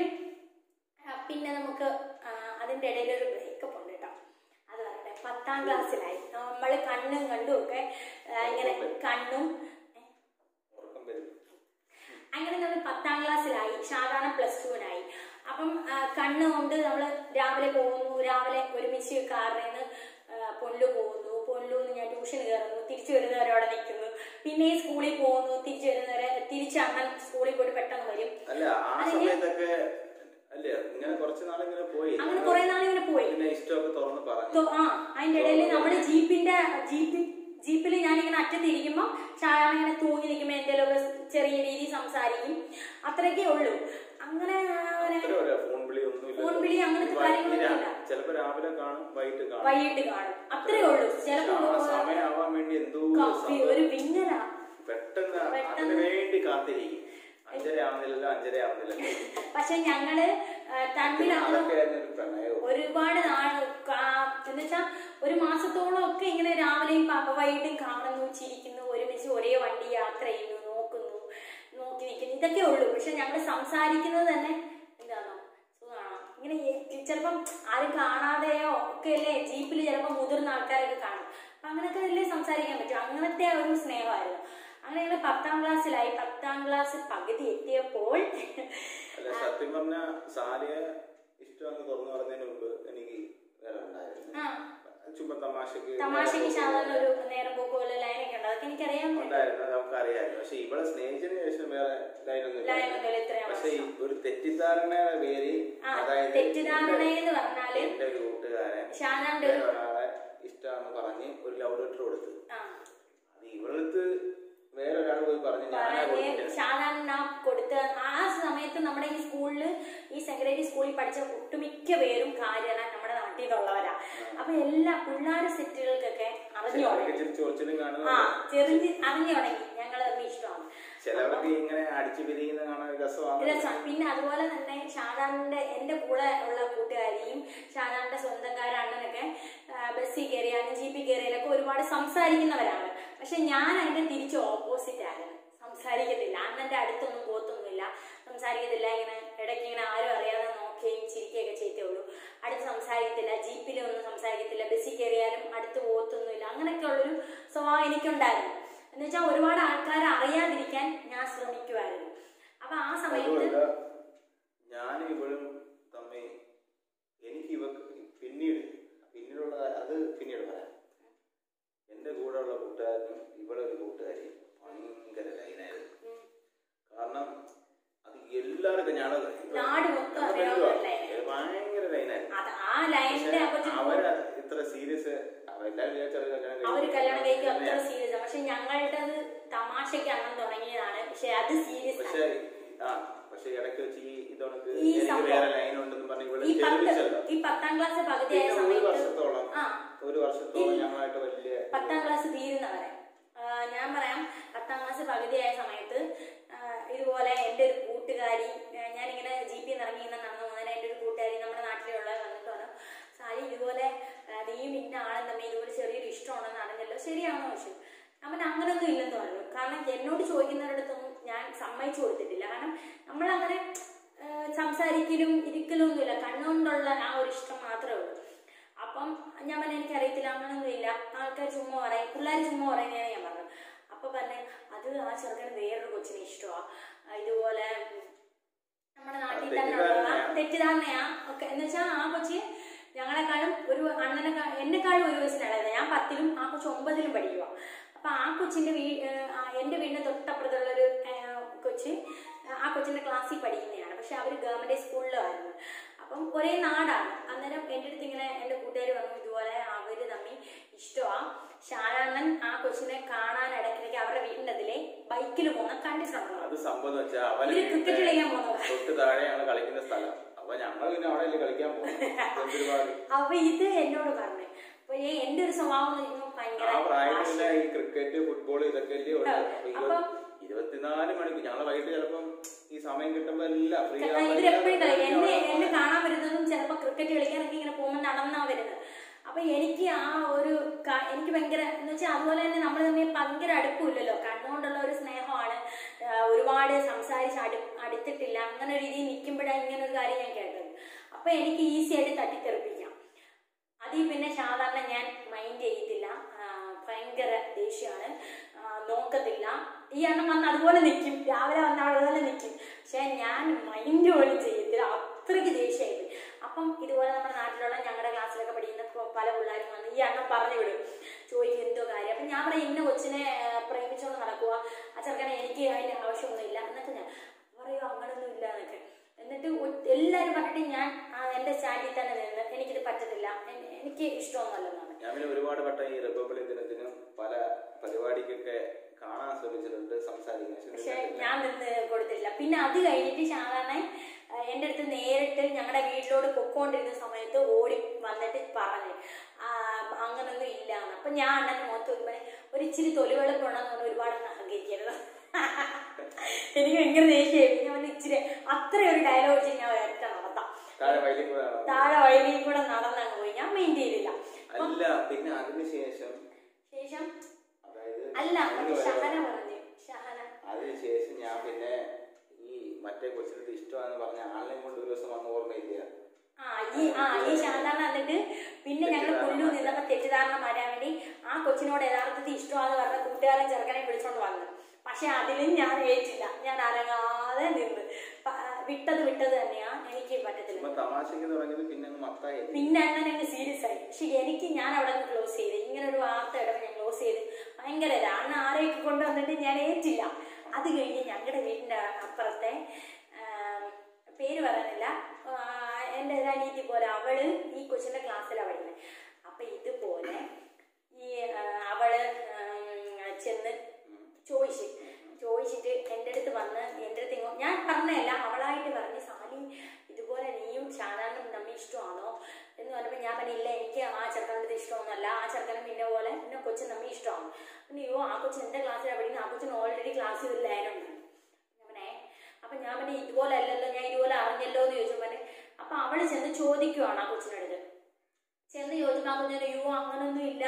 ആ, പിന്നെ നമുക്ക് ആ, അതിന്റെ ഇടയിൽ ഒരു ബ്രേക്കപ്പ് ഉണ്ട് കേട്ടോ അത് പറയട്ടെ പത്താം ക്ലാസ്സിലായി നമ്മൾ കണ്ണും കണ്ടും ഒക്കെ ആ, ഇങ്ങനെ കണ്ണും ഏ, ഉറക്കം വരും അങ്ങനെ നമ്മൾ പത്താം ക്ലാസ്സിലായി സാധാരണ പ്ലസ് ടുവിനായി അപ്പം ആ, കണ്ണ് കൊണ്ട് നമ്മൾ രാവിലെ പോകുന്നു രാവിലെ ഒരുമിച്ച് കാറിൽ നിന്ന് പൊല്ലു പോകുന്നു പൊല്ലൂന്ന് ഞാൻ ട്യൂഷന് കയറുന്നു തിരിച്ചു വരുന്നവരെ അവിടെ നിൽക്കുന്നു പിന്നെ സ്കൂളിൽ പോകുന്നു തിരിച്ചു വരുന്നവരെ തിരിച്ച് അണ്ണൻ സ്കൂളിൽ പോയിട്ട് പെട്ടെന്ന് വരും അല്ല ആ അതിന് സമയത്തൊക്കെ അല്ലേ ഇങ്ങനെ കുറച്ച് നാളിങ്ങനെ പോയി അങ്ങനെ കുറെ നാളിങ്ങനെ പോയി പിന്നെ ഇഷ്ടമൊക്കെ തുറന്ന് പറഞ്ഞു തോ- ആ അതിന്റെ ഇടയിൽ നമ്മൾ ജീപ്പിന്റെ ജീപ്പ് ജീപ്പിൽ ഞാനിങ്ങനെ അറ്റത്തിരിക്കുമ്പോൾ ഷാരാണ് ഇങ്ങനെ തൂങ്ങി നിൽക്കുമ്പോൾ എന്തെങ്കിലുമൊക്കെ ചെറിയ രീതിയിൽ സംസാരിക്കും അത്രയൊക്കെ ഉള്ളൂ അങ്ങനെ അങ്ങനെ അത്ര വരെ ഫോൺ വിളി ഒന്നുമില്ല ഫോൺ വിളി അങ്ങനത്തെ കാര്യങ്ങളൊന്നും ഇല്ല. ചിലപ്പോ രാവിലെ കാണും വൈകിട്ട് കാണും വൈകിട്ട് കാണും അത്രേ ഉള്ളൂ ചിലപ്പോ ആ സമയമാവാൻ വേണ്ടി എന്തോ ഒരു കപ്പി സംഭവം. ഒരു വിങ്ങല പെട്ടെന്ന് പെട്ടെന്ന്. അതിന് വേണ്ടി കാത്തിരിക്കും അഞ്ചര ആവുന്നില്ലല്ലോ അഞ്ചര ആവുന്നില്ലല്ലോ പക്ഷെ ഞങ്ങള് ആ, തമ്മിൽ അന്ന് അതൊക്കെ ആയിരുന്നു ഒരു പ്രണയവും ഒരുപാട് നാൾ എന്നുവെച്ചാ ഒരു മാസത്തോളം ഒക്കെ ഇങ്ങനെ രാവിലെയും പ- വൈകിട്ടും കാണുന്നു ചിരിക്കുന്നു ഒരുമിച്ച് ഒരേ വണ്ടി യാത്ര ചെയ്യുന്നു നോക്കുന്നു നോക്കി നിൽക്കുന്നു ഇതൊക്കെ ഉള്ളൂ പക്ഷെ ഞങ്ങൾ സംസാരിക്കുന്നത് തന്നെ എന്താണോ സുഖമാണോ ഇങ്ങനെ ഈ- ചിലപ്പം ആരും കാണാതെയോ ഒക്കെ അല്ലേ ജീപ്പിൽ ചിലപ്പോൾ മുതിർന്ന ആൾക്കാരൊക്കെ കാണും അപ്പൊ അങ്ങനെയൊക്കെ അല്ലേ സംസാരിക്കാൻ പറ്റും അങ്ങനത്തെ ഒരു സ്നേഹമായിരുന്നു അങ്ങനെ ഞങ്ങൾ പത്താം ക്ലാസ്സിലായി പത്താം ക്ലാസ് പകുതി എത്തിയപ്പോൾ അല്ല സത്യം പറഞ്ഞ സാരിയെ ഇഷ്ടമെന്ന് തുറന്നു പറഞ്ഞതിന് മുമ്പ് എനിക്ക് വേറെ ഉണ്ടായിരുന്നു ആ ചുമ്മാ തമാശക്ക് തമാശക്ക് സാധാരണ ഒരു നേരം പോക്കുള്ള ലൈനൊക്കെ ഉണ്ട് അതൊക്കെ എനിക്കറിയാം ഉണ്ടായിരുന്നു നമുക്ക് അറിയാമായിരുന്നു പക്ഷെ ഇവളെ സ്നേഹിച്ചതിന് ശേഷം വേറെ ലൈനൊന്നും ലൈനൊന്നുമില്ല ഇത്രയും പക്ഷെ ഈ വർഷം ഒരു തെറ്റിദ്ധാരണയുടെ പേര് ആ അതായത് തെറ്റിദ്ധാരണ എന്ന് പറഞ്ഞാല് എന്റെ ഒരു കൂട്ടുകാരൻ ഷാനാന്റെ വേറെ ഒരു ഒരാളെ ഇഷ്ടമാണെന്ന് പറഞ്ഞ് ഒരു ലവ് ലെറ്റർ കൊടുത്തു ആ അത് ഇവളടുത്ത് വേറെ ഒരാൾ പോയി പറഞ്ഞു ഞാനാ പറഞ്ഞ് കൊടുത്തത് ഷാനാൻ കൊടുത്ത ആ സമയത്ത് നമ്മുടെ ഈ സ്കൂളിൽ ഈ സെക്രട്ടറി സ്കൂളിൽ പഠിച്ച ഒട്ടുമിക്ക പേരും കാര്യമാണ് നമ്മുടെ നാട്ടിൽ നിന്നുള്ളവരാ അപ്പൊ എല്ലാ പിള്ളേർ സെറ്റുകൾക്കൊക്കെ അറിഞ്ഞു ചിലർക്ക് തുടങ്ങി ഇച്ചിരി ചൊറിച്ചിലും കാണുന്നു ആ ചെറിഞ്ഞ് അറിഞ്ഞു തുടങ്ങി ഞങ്ങൾ തമ്മിൽ ഇഷ്ടമാണ് ചിലവർക്ക് ഇങ്ങനെ അടിച്ചു പിരിയുന്ന കാണാൻ രസമാണ് രസം പിന്നെ അതുപോലെ തന്നെ ഷാജാനിന്റെ എന്റെ കൂടെ ഉള്ള കൂട്ടുകാരിയും ഷാജാനിന്റെ സ്വന്തക്കാര അണ്ണനൊക്കെ ആ, ബസ്സിൽ കയറിയാലും ജീപ്പിൽ കയറിയാലൊക്കെ ഒരുപാട് സംസാരിക്കുന്നവരാണ് പക്ഷെ ഞാൻ അതിന്റെ തിരിച്ച് ഓപ്പോസിറ്റ് ആയിരുന്നു സംസാരിക്കത്തില്ല അണ്ണന്റെ അടുത്തൊന്നും പോത്തൊന്നുമില്ല സംസാരിക്കത്തില്ല ഇങ്ങനെ ഇടയ്ക്ക് ഇങ്ങനെ ആരും അറിയാതെ നോക്കുകയും ചിരിക്കുകയൊക്കെ ചെയ്തേ ഉള്ളൂ അടുത്ത് സംസാരിക്കത്തില്ല ജീപ്പിലൊന്നും സംസാരിക്കത്തില്ല ബസ്സിൽ കയറിയാലും അടുത്ത് പോത്തൊന്നുമില്ല അങ്ങനെയൊക്കെ ഉള്ളൊരു സ്വഭാവം എനിക്കുണ്ടായിരുന്നു എന്ന് വെച്ചാൽ ഒരുപാട് ആൾക്കാരെ അറിയാതിരിക്കാൻ ഞാൻ ശ്രമിക്കുമായിരുന്നു അപ്പൊ ആ സമയത്ത് അതുമല്ല ഞാനും ഇവളും തമ്മിൽ എനിക്ക് ഇവക്ക് പിന്നീട് പിന്നീടുള്ള അത് പിന്നീട് പറയാം എന്റെ കൂടെ ഉള്ള കൂട്ടുകാരനും ഇവളൊരു കൂട്ടുകാരി ഭയങ്കര ലൈനായിരുന്നു ഉം. കാരണം അത് എല്ലാവർക്കും ഞാൻ നാട് മൊത്തം അറിയാവുന്ന ഒരു line. ഭയങ്കര ലൈനായിരുന്നു അത് ആ ലൈനിന്റെ പക്ഷെ അവര് ഇത്ര സീരിയസ് അവരെല്ലാരും വിചാരിച്ചത് കല്യാണം അവര് കല്യാണം കഴിക്കും അത്ര കഴിക്കും. സീരിയസ് പക്ഷെ ഞങ്ങളുടേത് തമാശക്ക് അങ്ങനെ തുടങ്ങിയതാണ് പക്ഷെ അത് സീരിയസ് പക്ഷെ ആ പക്ഷെ ഇടയ്ക്ക് വെച്ച് ഈ ഇതോണക്ക് ഈ എനിക്ക് സംഭവം. വേറെ ലൈൻ ഉണ്ടെന്ന് പറഞ്ഞ് ഇവിടെ ഈ പത്ത് ചെറുപ്പിച്ചല്ലോ ഈ പത്താം ക്ലാസ് പകുതിയായ പിന്നെ ഒരു സമയത്ത് വർഷത്തോളം ആ ഒരു വർഷത്തോളം ഞങ്ങളായിട്ട് വലിയ പത്താം ക്ലാസ് തീരുന്നവരെ ആ, ഞാൻ പറയാം പത്താം ക്ലാസ് പകുതിയായ സമയത്ത് ആ, ഇതുപോലെ എൻ്റെ ഒരു കൂട്ടുകാരി ആ, ഞാനിങ്ങനെ ജി പി ഇറങ്ങി ഇങ്ങനെ നടന്നു പോകുന്നതിന് എൻ്റെ ഒരു കൂട്ടുകാരി നമ്മുടെ നാട്ടിലുള്ള വന്നിട്ട് പറഞ്ഞു സാരി ഇതുപോലെ ആ, നീയും ഇന്ന ആളും തമ്മിൽ ഇതുപോലെ ചെറിയൊരു ഇഷ്ടമുണ്ടെന്ന് അറിഞ്ഞല്ലോ ശരിയാണോ ചോദിച്ചു അവൻ അങ്ങനൊന്നും ഇല്ലെന്ന് പറഞ്ഞു കാരണം എന്നോട് ചോദിക്കുന്നവരടുത്തൊന്നും ഞാൻ സമ്മതിച്ചു കൊടുത്തിട്ടില്ല കാരണം നമ്മളങ്ങനെ ആ, സംസാരിക്കലും ഇരിക്കലും ഒന്നുമില്ല കണ്ണുകൊണ്ടുള്ള ആ ഒരു ഇഷ്ടം മാത്രമേ ഉള്ളൂ അപ്പം ഞാൻ പറഞ്ഞു എനിക്കറിയത്തില്ല അങ്ങനൊന്നുമില്ല ആൾക്കാർ ചുമ്മാ പറയും പിള്ളേർ ചുമ്മാ പറയുന്നതാണ് ഞാൻ പറഞ്ഞു അപ്പൊ പറഞ്ഞേ അത് ആ ചെറുക്കന് വേറൊരു കൊച്ചിനെ ഇഷ്ടമാ ആ, ഇതുപോലെ ഉം, നമ്മുടെ നാട്ടിൽ അത് തന്നെ ഉള്ള തെറ്റിദ്ധാരണയാ. തെറ്റിദ്ധാരണയാ ഒക്കെ എന്ന് വെച്ചാൽ ആ കൊച്ച് ഞങ്ങളെക്കാളും ഒരു അണ്ണനെ എന്നെക്കാളും ഒരു വയസ്സിനുള്ളത് ഞാൻ പത്തിലും ആ കൊച്ച് ഒമ്പതിലും പഠിക്കുക അപ്പൊ ആ കൊച്ചിന്റെ വീ ഏഹ് ആ എന്റെ വീടിന്റെ തൊട്ടപ്പുറത്തുള്ളൊരു ഏഹ് കൊച്ച് ആ കൊച്ചിന്റെ ക്ലാസ്സിൽ പഠിക്കുന്നതാണ് പക്ഷെ അവർ ഗവൺമെന്റ് സ്കൂളിലായിരുന്നു അപ്പം ഒരേ നാടാണ് അന്നേരം എൻ്റെ അടുത്ത് ഇങ്ങനെ എൻ്റെ കൂട്ടുകാർ പറഞ്ഞു ഇതുപോലെ അവര് തമ്മിൽ ഇഷ്ടമാ ഷാരാണൻ ആ കൊച്ചിനെ കാണാൻ ഇടയ്ക്കിടയ്ക്ക് അവരുടെ വീടിന്റെ അതിലെ ബൈക്കിൽ പോകുന്ന കണ്ടിട്ടുണ്ടോ അത് സംഭവം എന്ന് വെച്ചാൽ അവന് ഇവര് ക്രിക്കറ്റ് കളിക്കാൻ പോകുന്നത് തൊട്ട് താഴെയാണ് കളിക്കുന്ന സ്ഥലം അപ്പൊ ഞങ്ങൾ പിന്നെ അവിടെ കളിക്കാൻ പോകുന്നത് ഒരുപാട് അപ്പൊ ഇത് എന്നോട് പറഞ്ഞു അപ്പൊ ഈ എന്റെ ഒരു സ്വഭാവം എന്ന് പറയുമ്പോൾ ഭയങ്കര ആ പ്രായത്തില് വാശി. ഈ ക്രിക്കറ്റ് ഫുട്ബോൾ ഇതൊക്കെ അല്ലേ ഉള്ളൂ അപ്പൊ ഇരുപത് അപ്പം- ഇരുപത്തിനാല് മണിക്ക് ഞങ്ങള് വൈകിട്ട് ചിലപ്പം ഈ സമയം കിട്ടുമ്പോ എല്ലാം ഫ്രീ കാരണം ഇവരെപ്പോഴും കളി എന്നെ എന്നെ കാണാൻ വരുന്നതും ചിലപ്പോൾ ക്രിക്കറ്റ് കളിക്കാനൊക്കെ ഇങ്ങനെ പോകുമ്പോൾ നടന്നാ വരുന്നത് അപ്പൊ എനിക്ക് ആ ഒരു ക- എനിക്ക് ഭയങ്കര എന്ന് വെച്ചാൽ അതുപോലെ തന്നെ നമ്മൾ തമ്മിൽ ഭയങ്കര അടുപ്പില്ലല്ലോ കണ്ണുകൊണ്ടുള്ള ഒരു സ്നേഹമാണ് ആ, ഒരുപാട് സംസാരിച്ച് അടു അടുത്തിട്ടില്ല അങ്ങനെ ഒരു രീതിയിൽ നിൽക്കുമ്പോഴാണ് ഇങ്ങനെ ഒരു കാര്യം ഞാൻ കേട്ടത് അപ്പൊ എനിക്ക് ഈസി ആയിട്ട് തട്ടിത്തെറിപ്പിക്കാം അതിൽ പിന്നെ സാധാരണ ഞാൻ മൈൻഡ് ചെയ്യത്തില്ല ആ, ഭയങ്കര ദേഷ്യമാണ് ആ, നോക്കത്തില്ല ഈ എണ്ണം വന്ന് അതുപോലെ നിൽക്കും രാവിലെ വന്ന് അതുപോലെ നിൽക്കും പക്ഷെ ഞാൻ മൈൻഡ് പോലും ചെയ്യത്തില്ല അത്രയ്ക്ക് ദേഷ്യമായി അപ്പം ഇതുപോലെ നമ്മുടെ നാട്ടിലുള്ള ഞങ്ങളുടെ ക്ലാസ്സിലൊക്കെ പഠിക്കുന്ന പ- പല പിള്ളേരും വന്ന് ഈ എണ്ണം പറഞ്ഞു വിടും ചോദിക്കും എന്തോ കാര്യം അപ്പം ഞാൻ പറയും ഇന്ന കൊച്ചിനെ ആ, പ്രേമിച്ചുകൊണ്ട് നടക്കുക ആ ചെറുക്കനെ എനിക്ക് അതിൻ്റെ ആവശ്യമൊന്നുമില്ല എന്നൊക്കെ ഞാൻ പറയോ അങ്ങനൊന്നും ഇല്ല എന്നൊക്കെ എന്നിട്ട് ഒ- എല്ലാവരും പറഞ്ഞിട്ട് ഞാൻ ആ, എൻ്റെ സ്റ്റാൻഡിൽ തന്നെ നിന്ന് എനിക്കിത് പറ്റത്തില്ല എൻ- എനിക്ക് ഇഷ്ടമൊന്നുമല്ലെന്നാണ് ഞാൻ പിന്നെ ഒരുപാട് വട്ടം ഈ റിപ്പബ്ലിക് ദിനത്തിനും പല പരിപാടിക്കൊക്കെ കാണാൻ ശ്രമിച്ചിട്ടുണ്ട് സംസാരിക്കാൻ പക്ഷെ ശ്രമിച്ചിട്ടുണ്ട് ഞാൻ നിന്ന് കൊടുത്തില്ല പിന്നെ അത് കഴിഞ്ഞിട്ട് സാധാരണ ആ, എൻ്റെ അടുത്ത് നേരിട്ട് ഞങ്ങളുടെ വീട്ടിലോട് പൊക്കോണ്ടിരുന്ന സമയത്ത് ഓടി വന്നിട്ട് പറഞ്ഞു ആ, അങ്ങനൊന്നും ഇല്ല എന്ന് അപ്പൊ ഞാൻ അണ്ണന്റെ മുഖത്ത് നോക്കുമ്പോൾ ഒരു ഇച്ചിരി തൊലിവെളുപ്പുണ്ടെന്ന് പറഞ്ഞ് ഒരുപാട് അഹങ്കരിക്കരുത് എനിക്ക് ഭയങ്കര ദേഷ്യമായി ഞാൻ പറഞ്ഞു ഇച്ചിരി അത്രയൊരു ഡയലോഗ് വെച്ച് ഞാൻ ഒരൊറ്റ നടത്താം താഴെ വയലിൽ കൂടെ നടന്നു. താഴെ വഴിയിൽ കൂടെ നടന്നങ്ങ് പോയി ഞാൻ മെയിൻ ചെയ്തില്ല അല്ല പിന്നെ അതിനുശേഷം ശേഷം അതായത് അല്ല അതിന് മറ്റേ വരെ- ഷഹന പറഞ്ഞു ഷഹന അതിനുശേഷം ഞാൻ പിന്നെ ഈ മറ്റേ കൊച്ചിനോട് ഇഷ്ടമാണെന്ന് പറഞ്ഞ ആളിനെ കൊണ്ട് ഒരു ദിവസം വന്ന ഓർമ്മയില്ല ആ ഈ ആ ഈ സാധാരണ എന്നിട്ട് പിന്നെ ഞങ്ങൾ പുല്ലു നിന്നപ്പോ തെറ്റിദ്ധാരണ മാറ്റാൻ വേണ്ടി ആ കൊച്ചിനോട് യഥാർത്ഥത്തിൽ ഇഷ്ടമാണെന്ന് പറഞ്ഞ കൂട്ടുകാരൻ ചെറുക്കനെ വിളിച്ചോണ്ട് വന്നു പക്ഷെ അതിലും ഞാൻ ഏറ്റില്ല ഞാൻ അരങ്ങാതെ നിന്ന് പ- വിട്ടത് വിട്ടത് തന്നെയാ എനിക്ക് പറ്റത്തില്ല ചുമ്മാ തമാശക്ക് തുടങ്ങിയത് പിന്നെ അങ്ങ് മത്തായി പിന്നെ അങ്ങനെ അങ്ങ് സീരിയസ് ആയി പക്ഷെ എനിക്ക് ഞാൻ അവിടെ നിന്ന് ക്ലോസ് ചെയ്ത് ഇങ്ങനെ ഒരു വാർത്ത ഇടവ് ഞാൻ ക്ലോസ് ചെയ്ത് ഭയങ്കര ഇത്. അന്ന് ആരെയൊക്കെ കൊണ്ടുവന്നിട്ട് ഞാൻ ഏറ്റില്ല അത് കഴിഞ്ഞ് ഞങ്ങളുടെ വീടിന്റെ അപ്പുറത്തെ ആം, പേര് പറയാനില്ല ആ, എൻ്റെ ഒരു അനീതി പോലെ അവള് ഈ കൊച്ചിന്റെ ക്ലാസ്സിലാണ് പഠിക്കുന്നത് അപ്പൊ ഇതുപോലെ ഈ ആ, അവള് ഉം, ചെന്ന് ചോദിച്ചു ചോദിച്ചിട്ട് എൻ്റെ അടുത്ത് വന്ന് എൻ്റെ അടുത്ത് ഇങ്ങോ ഞാൻ പറഞ്ഞതല്ല അവളായിട്ട് പറഞ്ഞ് സാലി ഇതുപോലെ നീയും ഷാനാനും തമ്മിൽ ഇഷ്ടമാണോ എന്ന് പറഞ്ഞപ്പോൾ ഞാൻ പറഞ്ഞില്ല എനിക്ക് ആ ചെറുക്കൻ്റെ ഇഷ്ടമൊന്നുമല്ല ആ ചെറുക്കനും പിന്നെ പോലെ എന്നെ കൊച്ചും തമ്മിൽ ഇഷ്ടമാണ് പിന്നെ അയ്യോ ആ കൊച്ചു എൻ്റെ ക്ലാസ്സിലാണ് പഠിക്കുന്നത് ആ കൊച്ചിന് ഓൾറെഡി ക്ലാസ്സിൽ ഒരു ലൈനുണ്ട് ഞാൻ പറഞ്ഞേ അപ്പം ഞാൻ പറഞ്ഞു ഇതുപോലെ അല്ലല്ലോ ഞാൻ ഇതുപോലെ അറിഞ്ഞല്ലോ എന്ന് ചോദിച്ചു പറഞ്ഞു അപ്പം അവള് ചെന്ന് ചോദിക്കുവാണ് ആ കൊച്ചിനടുത്ത് ചെന്ന് ചോദിച്ചപ്പോൾ ആ കുഞ്ഞിന് അയ്യോ അങ്ങനൊന്നും ഇല്ല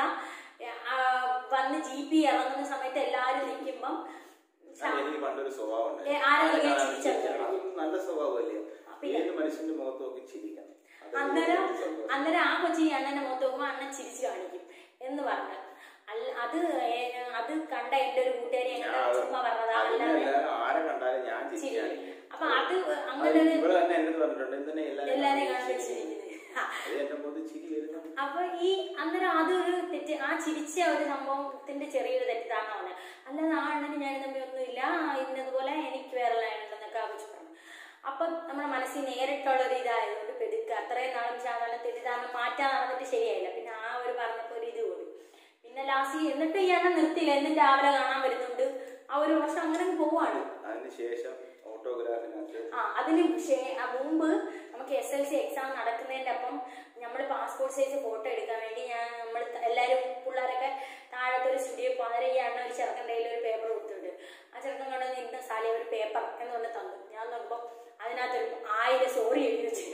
ആ, വന്ന് ജി പി ഇറങ്ങുന്ന സമയത്ത് എല്ലാവരും നിൽക്കുമ്പം അത് എനിക്ക് പണ്ടൊരു സ്വഭാവം ഉണ്ട്. ഏ, ആരെങ്കിലും ആരെ കാണാൻ ചിരിച്ചാൽ ചിരിക്കണം. മതി. അതൊന്നും നല്ല സ്വഭാവമല്ലേ പിന്നെ? ഏത് മനുഷ്യന്റെ മുഖത്ത് നോക്കി ചിരിക്കണം അത് അന്നേരം ഒരു സന്തോഷം. അന്നേരം ആ കൊച്ചി അണ്ണന്റെ മുഖത്ത് നോക്കുമ്പോൾ അണ്ണൻ ചിരിച്ചു കാണിക്കും എന്ന് പറഞ്ഞു അല്ല അത് ഏ- അത് കണ്ട എന്റെ ഒരു കൂട്ടുകാരി ഞാൻ ഞങ്ങൾ അത് ചുമ്മാ പറഞ്ഞതാ അല്ലാതെ അതിനെല്ലാം ആരെ കണ്ടാലും ഞാൻ ചിരി ചിരിക്കാണ് അപ്പൊ അത് അങ്ങനെ ഒരു ഇവിടെ തന്നെ എന്നെ പറഞ്ഞിട്ടുണ്ട് എന്തിനാ എല്ലാവരും എല്ലാരെയും കാണുമ്പോൾ കാണുമ്പോൾ ചിരിക്കുന്നത്? ചിരിക്കുന്നത് ആ. അത് എന്റെ മുഖത്ത് ചിരി വരുന്നു അപ്പൊ ഈ അന്നേരം അതൊരു തെറ്റ് ആ ചിരിച്ച ഒരു സംഭവത്തിന്റെ ചെറിയൊരു തെറ്റിദ്ധാരണമാണ് അല്ലാതെ ആ അണ്ണന് ഞാൻ തമ്മിൽ ഒന്നുമില്ല ഇന്നതുപോലെ എനിക്ക് വേറെ ലൈനുണ്ടെന്നൊക്കെ ആ കൊച്ചു പറഞ്ഞു അപ്പൊ നമ്മുടെ മനസ്സിൽ നേരിട്ടുള്ള ഒരു ഇതായതുകൊണ്ട് പെടുക്കുക അത്രയും നാളും സാധാരണ തെറ്റിദ്ധാരണ മാറ്റാൻ നടന്നിട്ട് ശരിയായില്ല പിന്നെ ആ ഒരു പറഞ്ഞപ്പോ ഒരു ഇത് പോയി പിന്നെ ലാസ്റ്റ് എന്നിട്ട് ഈ അണ്ണൻ നിർത്തിയില്ല എന്നും രാവിലെ കാണാൻ വരുന്നുണ്ട് ആ ഒരു വർഷം അങ്ങനെ അങ്ങ് പോവാണ് അതിന് ശേഷം ഓട്ടോഗ്രാഫിനകത്ത് ആ അതിന് ശേ- ആ മുമ്പ് നമുക്ക് എസ് എൽ സി എക്സാം നടക്കുന്നതിന്റെ അപ്പം നമ്മൾ പാസ്പോർട്ട് സൈസ് ഫോട്ടോ എടുക്കാൻ വേണ്ടി ഞാൻ നമ്മൾ എല്ലാവരും പിള്ളേരൊക്കെ താഴത്തെ ഒരു സ്റ്റുഡിയോ പതിനര ഈ അണ്ണ ഒരു ചെറുക്കൻ്റെ കയ്യിൽ ഒരു പേപ്പർ കൊടുത്തിട്ടുണ്ട് ആ ചെറുക്കൻ കൊണ്ട് ഇന്ന സാലി ഒരു പേപ്പർ എന്ന് പറഞ്ഞ് തന്നു ഞാൻ നോക്കുമ്പോൾ അതിനകത്തൊരു ആയിരം സോറി എഴുതി വെച്ചു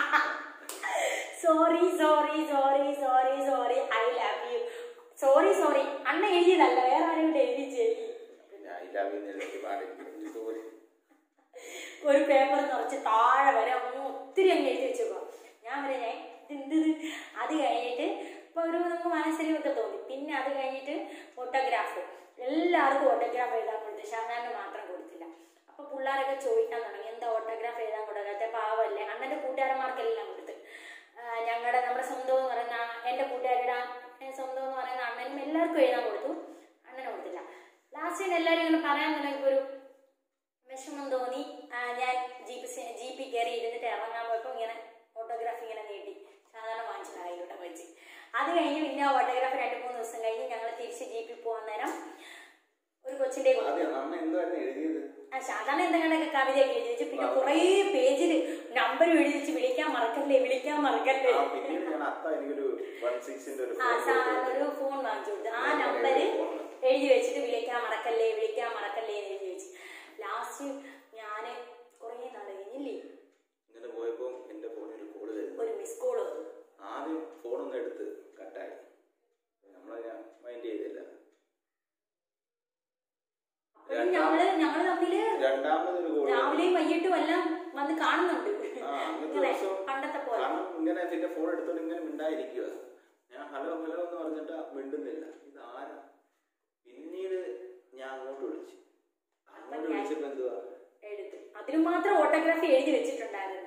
sorry sorry sorry sorry sorry I love you sorry sorry അണ്ണ എഴുതിയതല്ല വേറെ ആരും കൂടെ എഴുതി ചെയ്യും പിന്നെ ഐ ലവ് യു ഒരുപാട് ഇതുപോലെ ഒരു പേപ്പർ നിറച്ച് താഴെ വരെ അങ്ങ് ഒത്തിരി അങ്ങ് എഴുതി വെച്ചേക്കുക ഞാൻ പറഞ്ഞേ ഇതെന്ത് ഇത്? അത് കഴിഞ്ഞിട്ട് ഇപ്പൊ ഒരു നമുക്ക് മനസ്സിലൊക്കെ തോന്നി പിന്നെ അത് കഴിഞ്ഞിട്ട് ഫോട്ടോഗ്രാഫ് എല്ലാവർക്കും ഓട്ടോഗ്രാഫ് എഴുതാൻ കൊടുത്തു ഷാനാന് മാത്രം കൊടുത്തില്ല അപ്പൊ പിള്ളേരൊക്കെ ചോദിക്കാൻ തുടങ്ങി എന്താ ഓട്ടോഗ്രാഫ് എഴുതാൻ കൊടുക്കാത്ത പാവല്ലേ അണ്ണന്റെ കൂട്ടുകാരന്മാർക്കെല്ലാം കൊടുത്ത് ഞങ്ങളുടെ നമ്മുടെ സ്വന്തം എന്ന് പറയുന്ന എൻ്റെ കൂട്ടുകാരുടെ ആ സ്വന്തം എന്ന് പറയുന്ന അണ്ണനും എല്ലാവർക്കും എഴുതാൻ കൊടുത്തു അണ്ണന് കൊടുത്തില്ല ലാസ്റ്റ് എല്ലാവരും ഇങ്ങനെ പറയാൻ തുടങ്ങിയപ്പോൾ ഒരു വിഷമം തോന്നി ആ, ഞാൻ ജീപ്പ് സെ- ജീപ്പിൽ കയറി ഇരുന്നിട്ട് ഇറങ്ങാൻ പോയപ്പോൾ ഇങ്ങനെ ഓട്ടോഗ്രാഫ് ഇങ്ങനെ നീട്ടി സാധാരണ വാങ്ങിച്ചതായിലോട്ടെ വെച്ച് അത് കഴിഞ്ഞ് പിന്നെ ഓട്ടോഗ്രാഫ് രണ്ട് മൂന്ന് ദിവസം കഴിഞ്ഞ് ഞങ്ങൾ തിരിച്ച് ജീപ്പിൽ പോകാൻ നേരം ഒരു കൊച്ചിന്റെ കൂടെ ആദ്യം അമ്മ എന്തുവായിരുന്നു എഴുതിയത് ആ സാധാരണ എന്തെങ്കിലുമൊക്കെ കവിതയൊക്കെ എഴുതി വെച്ച് പിന്നെ കുറേ പേജിൽ നമ്പർ എഴുതി വെച്ച് വിളിക്കാൻ മറക്കല്ലേ വിളിക്കാൻ മറക്കല്ലേ ആ പിന്നീട് ഞാൻ അത്ത എനിക്കൊരു വൺ സിക്സിന്റെ ഒരു ആ phone സാധാരണ കൊടുത്തു. ഒരു ഫോൺ വാങ്ങിച്ചു കൊടുത്തു ആ നമ്പര് എഴുതി വെച്ചിട്ട് വിളിക്കാൻ മറക്കല്ലേ വിളിക്കാൻ മറക്കല്ലേ എന്ന് എഴുതി വെച്ച് ലാസ്റ്റ് ഞാന് കുറേ നാൾ കഴിഞ്ഞില്ലേ ഇങ്ങനെ പോയപ്പോ എന്റെ ഫോണിൽ ഒരു കോള് വരുന്നു ഒരു മിസ് കോള് വന്നു ആദ്യം ഫോണൊന്ന് എടുത്ത് കട്ടായി നമ്മളെ ഞാൻ മൈൻഡ് ചെയ്തില്ല അപ്പോഴും ഞങ്ങള് ഞങ്ങള് തമ്മില് രണ്ടാമതൊരു കോള് രാവിലെയും വൈകിട്ടും എല്ലാം വന്ന് കാണുന്നുണ്ട് ആ അന്നത്തെ ഇങ്ങനെ ദിവസം പണ്ടത്തെ പോലെ കാരണം ഇങ്ങനെ പിന്നെ ഫോൺ എടുത്തോണ്ട് ഇങ്ങനെ മിണ്ടായിരിക്കുക ഞാൻ ഹലോ ഹലോ എന്ന് പറഞ്ഞിട്ട് മിണ്ടുന്നില്ല ഇത് ആരാ പിന്നീട് ഞാൻ അങ്ങോട്ട് വിളിച്ചു അങ്ങോട്ട് ഞാൻ- വിളിച്ചപ്പോ എന്തുവാ എടുത്ത് അതിന് മാത്രം ഓട്ടോഗ്രാഫി എഴുതി വെച്ചിട്ടുണ്ടായിരുന്നു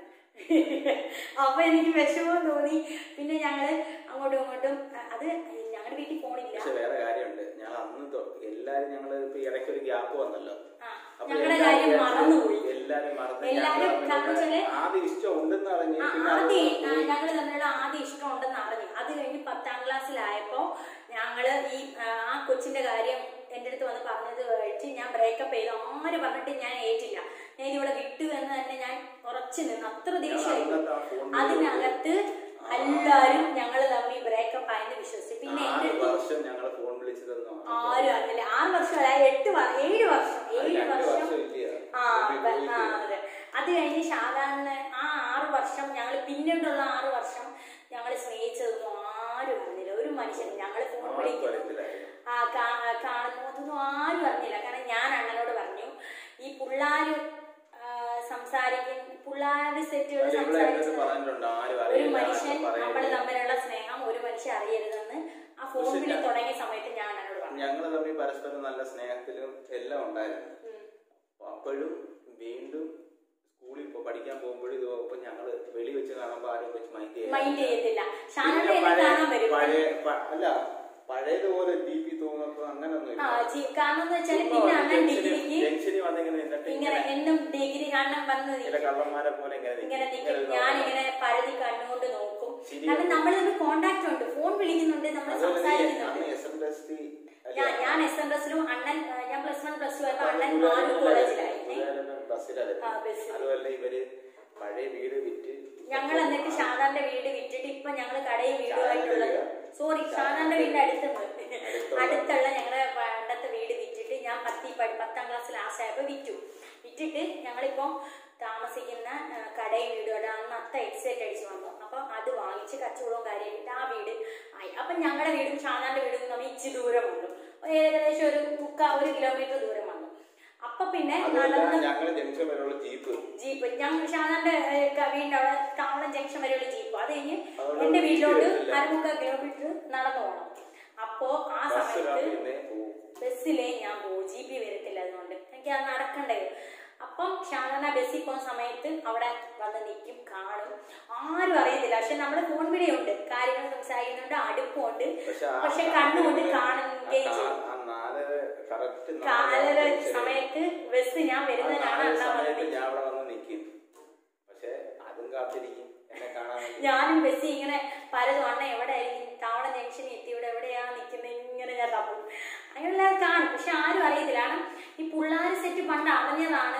അപ്പൊ എനിക്ക് വിഷമം തോന്നി പിന്നെ ഞങ്ങള് അങ്ങോട്ടും ഇങ്ങോട്ടും അ- അത് ഞങ്ങളുടെ വീട്ടിൽ ഫോണില്ല പക്ഷെ വേറെ കാര്യമുണ്ട് ഞങ്ങൾ അന്ന് തൊ- എല്ലാരും ഞങ്ങള് ഇപ്പൊ ഇടയ്ക്ക് ഒരു ഗ്യാപ്പ് വന്നല്ലോ ആ, അപ്പൊ ഞങ്ങളുടെ എല്ലാരും കാര്യം വിചാരിച്ചു മറന്നുപോയി എല്ലാരും മറന്ന് എല്ലാരും ഞങ്ങൾ കാരണം തമ്മിലുള്ള വെച്ചാല് ആദ്യം ഇഷ്ടം ഉണ്ടെന്ന് അറിഞ്ഞ് ആ, പിന്നെ അത് ആദ്യം പോയി. ഞങ്ങൾ തമ്മിലുള്ള ആദ്യ ഇഷ്ടം ഉണ്ടെന്ന് അറിഞ്ഞു അത് കഴിഞ്ഞ് പത്താം ക്ലാസ്സിലായപ്പോ ഞങ്ങള് ഈ ആ, ആ കൊച്ചിന്റെ കാര്യം എന്റെ അടുത്ത് വന്ന് പറഞ്ഞത് കഴിച്ച് ഞാൻ ബ്രേക്കപ്പ് ചെയ്തു ആര് പറഞ്ഞിട്ട് ഞാൻ ഏറ്റില്ല ഞാൻ ഇതിവിടെ വിട്ടു എന്ന് തന്നെ ഞാൻ ഉറച്ചു നിന്ന് അത്ര ദേഷ്യമായി അന്നത്തെ ആ phone വിളി അതിനകത്ത് എല്ലാരും ഞങ്ങൾ തമ്മിൽ ബ്രേക്കപ്പ് ആയെന്ന് വിശ്വസിച്ചു പിന്നെ ആറ് എന്റെ വർഷം ഞങ്ങൾ ഫോൺ വിളിച്ചതെന്നോ ആരും അറിഞ്ഞില്ല ആറ് വർഷമല്ല എട്ട് വ- ഏഴ് വർഷം ഏഴ് രണ്ട് വർഷം വർഷം ഇല്ല ആ ബ- ആ, അതെ അത് കഴിഞ്ഞ് സാധാരണ ആ ആറ് വർഷം ഞങ്ങൾ പിന്നീടുള്ള ആറ് വർഷം ഞങ്ങൾ സ്നേഹിച്ചതൊന്നും ആരും അറിഞ്ഞില്ല ഒരു മനുഷ്യനും ഞങ്ങൾ ഫോൺ ആർക്കും വിളിക്കുന്നു അറിയത്തില്ലായിരുന്നു. ആ കാ- കാണുന്നു അതൊന്നും ആരും അറിഞ്ഞില്ല കാരണം ഞാൻ അണ്ണനോട് പറഞ്ഞു ഈ പിള്ളാര് ആ, സംസാരിക്കും പിള്ളാരുടെ സെറ്റുകൾ പക്ഷെ ഇവിടെ സംസാരിച്ച് എന്നോട് പറഞ്ഞിട്ടുണ്ട് ആരും ഒരു അറിയില്ല മനുഷ്യൻ ആരും നമ്മൾ പറയില്ല. തമ്മിലുള്ള സ്നേഹം ഒരു മനുഷ്യൻ അറിയരുതെന്ന് ആ ഫോൺ പക്ഷെ വിളി ഞാൻ- തുടങ്ങിയ സമയത്ത് ഞാൻ അണ്ണനോട് പറഞ്ഞു ഞങ്ങൾ തമ്മിൽ പരസ്പരം നല്ല സ്നേഹത്തിലും എല്ലാം ഉണ്ടായിരുന്നു ഉം. അപ്പോഴും വീണ്ടും സ്കൂളിൽ ഇപ്പൊ പഠിക്കാൻ പോകുമ്പോഴും ഇത് ഇപ്പൊ ഞങ്ങള് വെളി വെച്ച് കാണുമ്പോ ആരും വെച്ച് മൈൻഡ് മൈൻഡ് ചെയ്യത്തില്ല ഷാനോട് പിന്നെ എന്നെ പഴയ കാണാൻ വരും പഴയ പ- അല്ല പഴയതുപോലെ ഡി പി തോന്നുമ്പോ അങ്ങനൊന്നും ആ ജി- കാരണം എന്ന് വെച്ചാല് പിന്നെ അണ്ണൻ ഡിഗ്രിക്ക് ജംഗ്ഷനിൽ വന്നിങ്ങനെ നിന്നിട്ട് ഇങ്ങനെ ഇങ്ങനെ എന്നും ഡിഗ്രി കാണാൻ വന്ന് ചില നിൽക്കും. കള്ളന്മാരെ പോലെ ഇങ്ങനെ നിൽക്കും. ഇങ്ങനെ നിൽക്കും ഇങ്ങനെ ഞാൻ നോക്കണം. ഇങ്ങനെ പരതി കണ്ണുകൊണ്ട് നോക്കും ശരി. കാരണം നമ്മൾ തമ്മിൽ കോണ്ടാക്ട് ഉണ്ട് ഫോൺ വിളിക്കുന്നുണ്ട് നമ്മൾ അതുപോലെ നീ സംസാരിക്കുന്നുണ്ട് അന്ന് എസ് എൻ എസ് ടി ഞാൻ ഞാൻ എസ് എൻ എസിലും അണ്ണൻ ആ, ഞാൻ പ്ലസ് വൺ പ്ലസ് ടു ആയപ്പോ അണ്ണൻ നാല് കോളേജിലായിരുന്നേ ബസ്സിലല്ലേ ആ, ബസ്സില്. അതുപോലെ ഇവര് പഴയ വീട് വിറ്റ് ഞങ്ങൾ എന്നിട്ട് ഷാദാന്റെ വീട് വിറ്റിട്ട് ഇപ്പൊ ഞങ്ങള് കടയും വീടുമായിട്ടുള്ളത് സോറി ഷാദാന്റെ വീടിന്റെ അടുത്തുണ്ട് അടുത്തുള്ള ഞങ്ങളുടെ പണ്ടത്തെ വീട് വിറ്റിട്ട് ഞാൻ പത്തി പഠി പത്താം ക്ലാസ് ലാസ്റ്റ് ആയപ്പോ വിറ്റു വിറ്റിട്ട് ഞങ്ങളിപ്പോ താമസിക്കുന്ന ആ, കടയും വീടും അന്ന് അത്ത എക്സൈറ്റ് അടിച്ച് വന്നു അപ്പൊ അത് വാങ്ങിച്ച് കച്ചവടവും കാര്യമായിട്ട് ആ വീട് ആയി അപ്പൊ ഞങ്ങളുടെ വീടും ഷാദാന്റെ വീടും തമ്മിൽ ഇച്ചിരി ദൂരം വന്നു ഏകദേശം ഒരു മുക്കാ ഒരു കിലോമീറ്റർ ദൂരം വന്നു അപ്പൊ പിന്നെ അതുമല്ല നടന്ന് ഞങ്ങള് ജംഗ്ഷൻ വരെയുള്ള ജീപ്പ് ജീപ്പ് ഞങ്ങൾ ഷാദാന്റെ വീടിന്റെ അവിടെ താവളം ജംഗ്ഷൻ വരെയുള്ള ജീപ്പ് അത് കഴിഞ്ഞ് അതുകൊണ്ട് എന്റെ വീട്ടിലോട്ട് ഇല്ല. അരമുക്കാൽ കിലോമീറ്റർ നടന്നു പോകണം അപ്പോ ആ ബസ്സിലാണ് സമയത്ത് പിന്നെ പോകും ബസ്സിലേ ഞാൻ പോകും ജി പി വരത്തില്ല അതുകൊണ്ട് എനിക്ക് അത് നടക്കണ്ടേ അപ്പം ഷാദാന ബസ്സിൽ പോകുന്ന സമയത്ത് അവിടെ വന്ന് നിൽക്കും കാണും ആരും അറിയത്തില്ല പക്ഷെ നമ്മൾ ഫോൺ വിളിയുണ്ട് കാര്യങ്ങൾ സംസാരിക്കുന്നുണ്ട് അടുപ്പമുണ്ട് പക്ഷെ ആ പക്ഷെ ആ കണ്ണുകൊണ്ട് ആ കാണുകയും കാ- ചെയ്യും ആ നാലര കറക്റ്റ് കാലര സമയത്ത് ബസ് ഞാൻ വരുന്നതിനാണ് അണ്ണാ സമയത്ത് വന്നത് ഞാൻ അവിടെ വന്ന് നിൽക്കും പക്ഷെ അതും കാത്തിരിക്കും എന്നെ കാണാൻ വേണ്ടി ഞാനും ബസ്സി ഇങ്ങനെ പലതും അണ്ണ എവിടെ ആയിരിക്കും താവള ജംഗ്ഷനിൽ എത്തി ഇവിടെ എവിടെയാ നിൽക്കുന്നത് ഇങ്ങനെ ഞാൻ തപ്പും അങ്ങനെയുള്ള കാണും പക്ഷെ ആരും അറിയത്തില്ല കാരണം ഈ പിള്ളേർ സെറ്റ് പണ്ട് അറിഞ്ഞതാണ്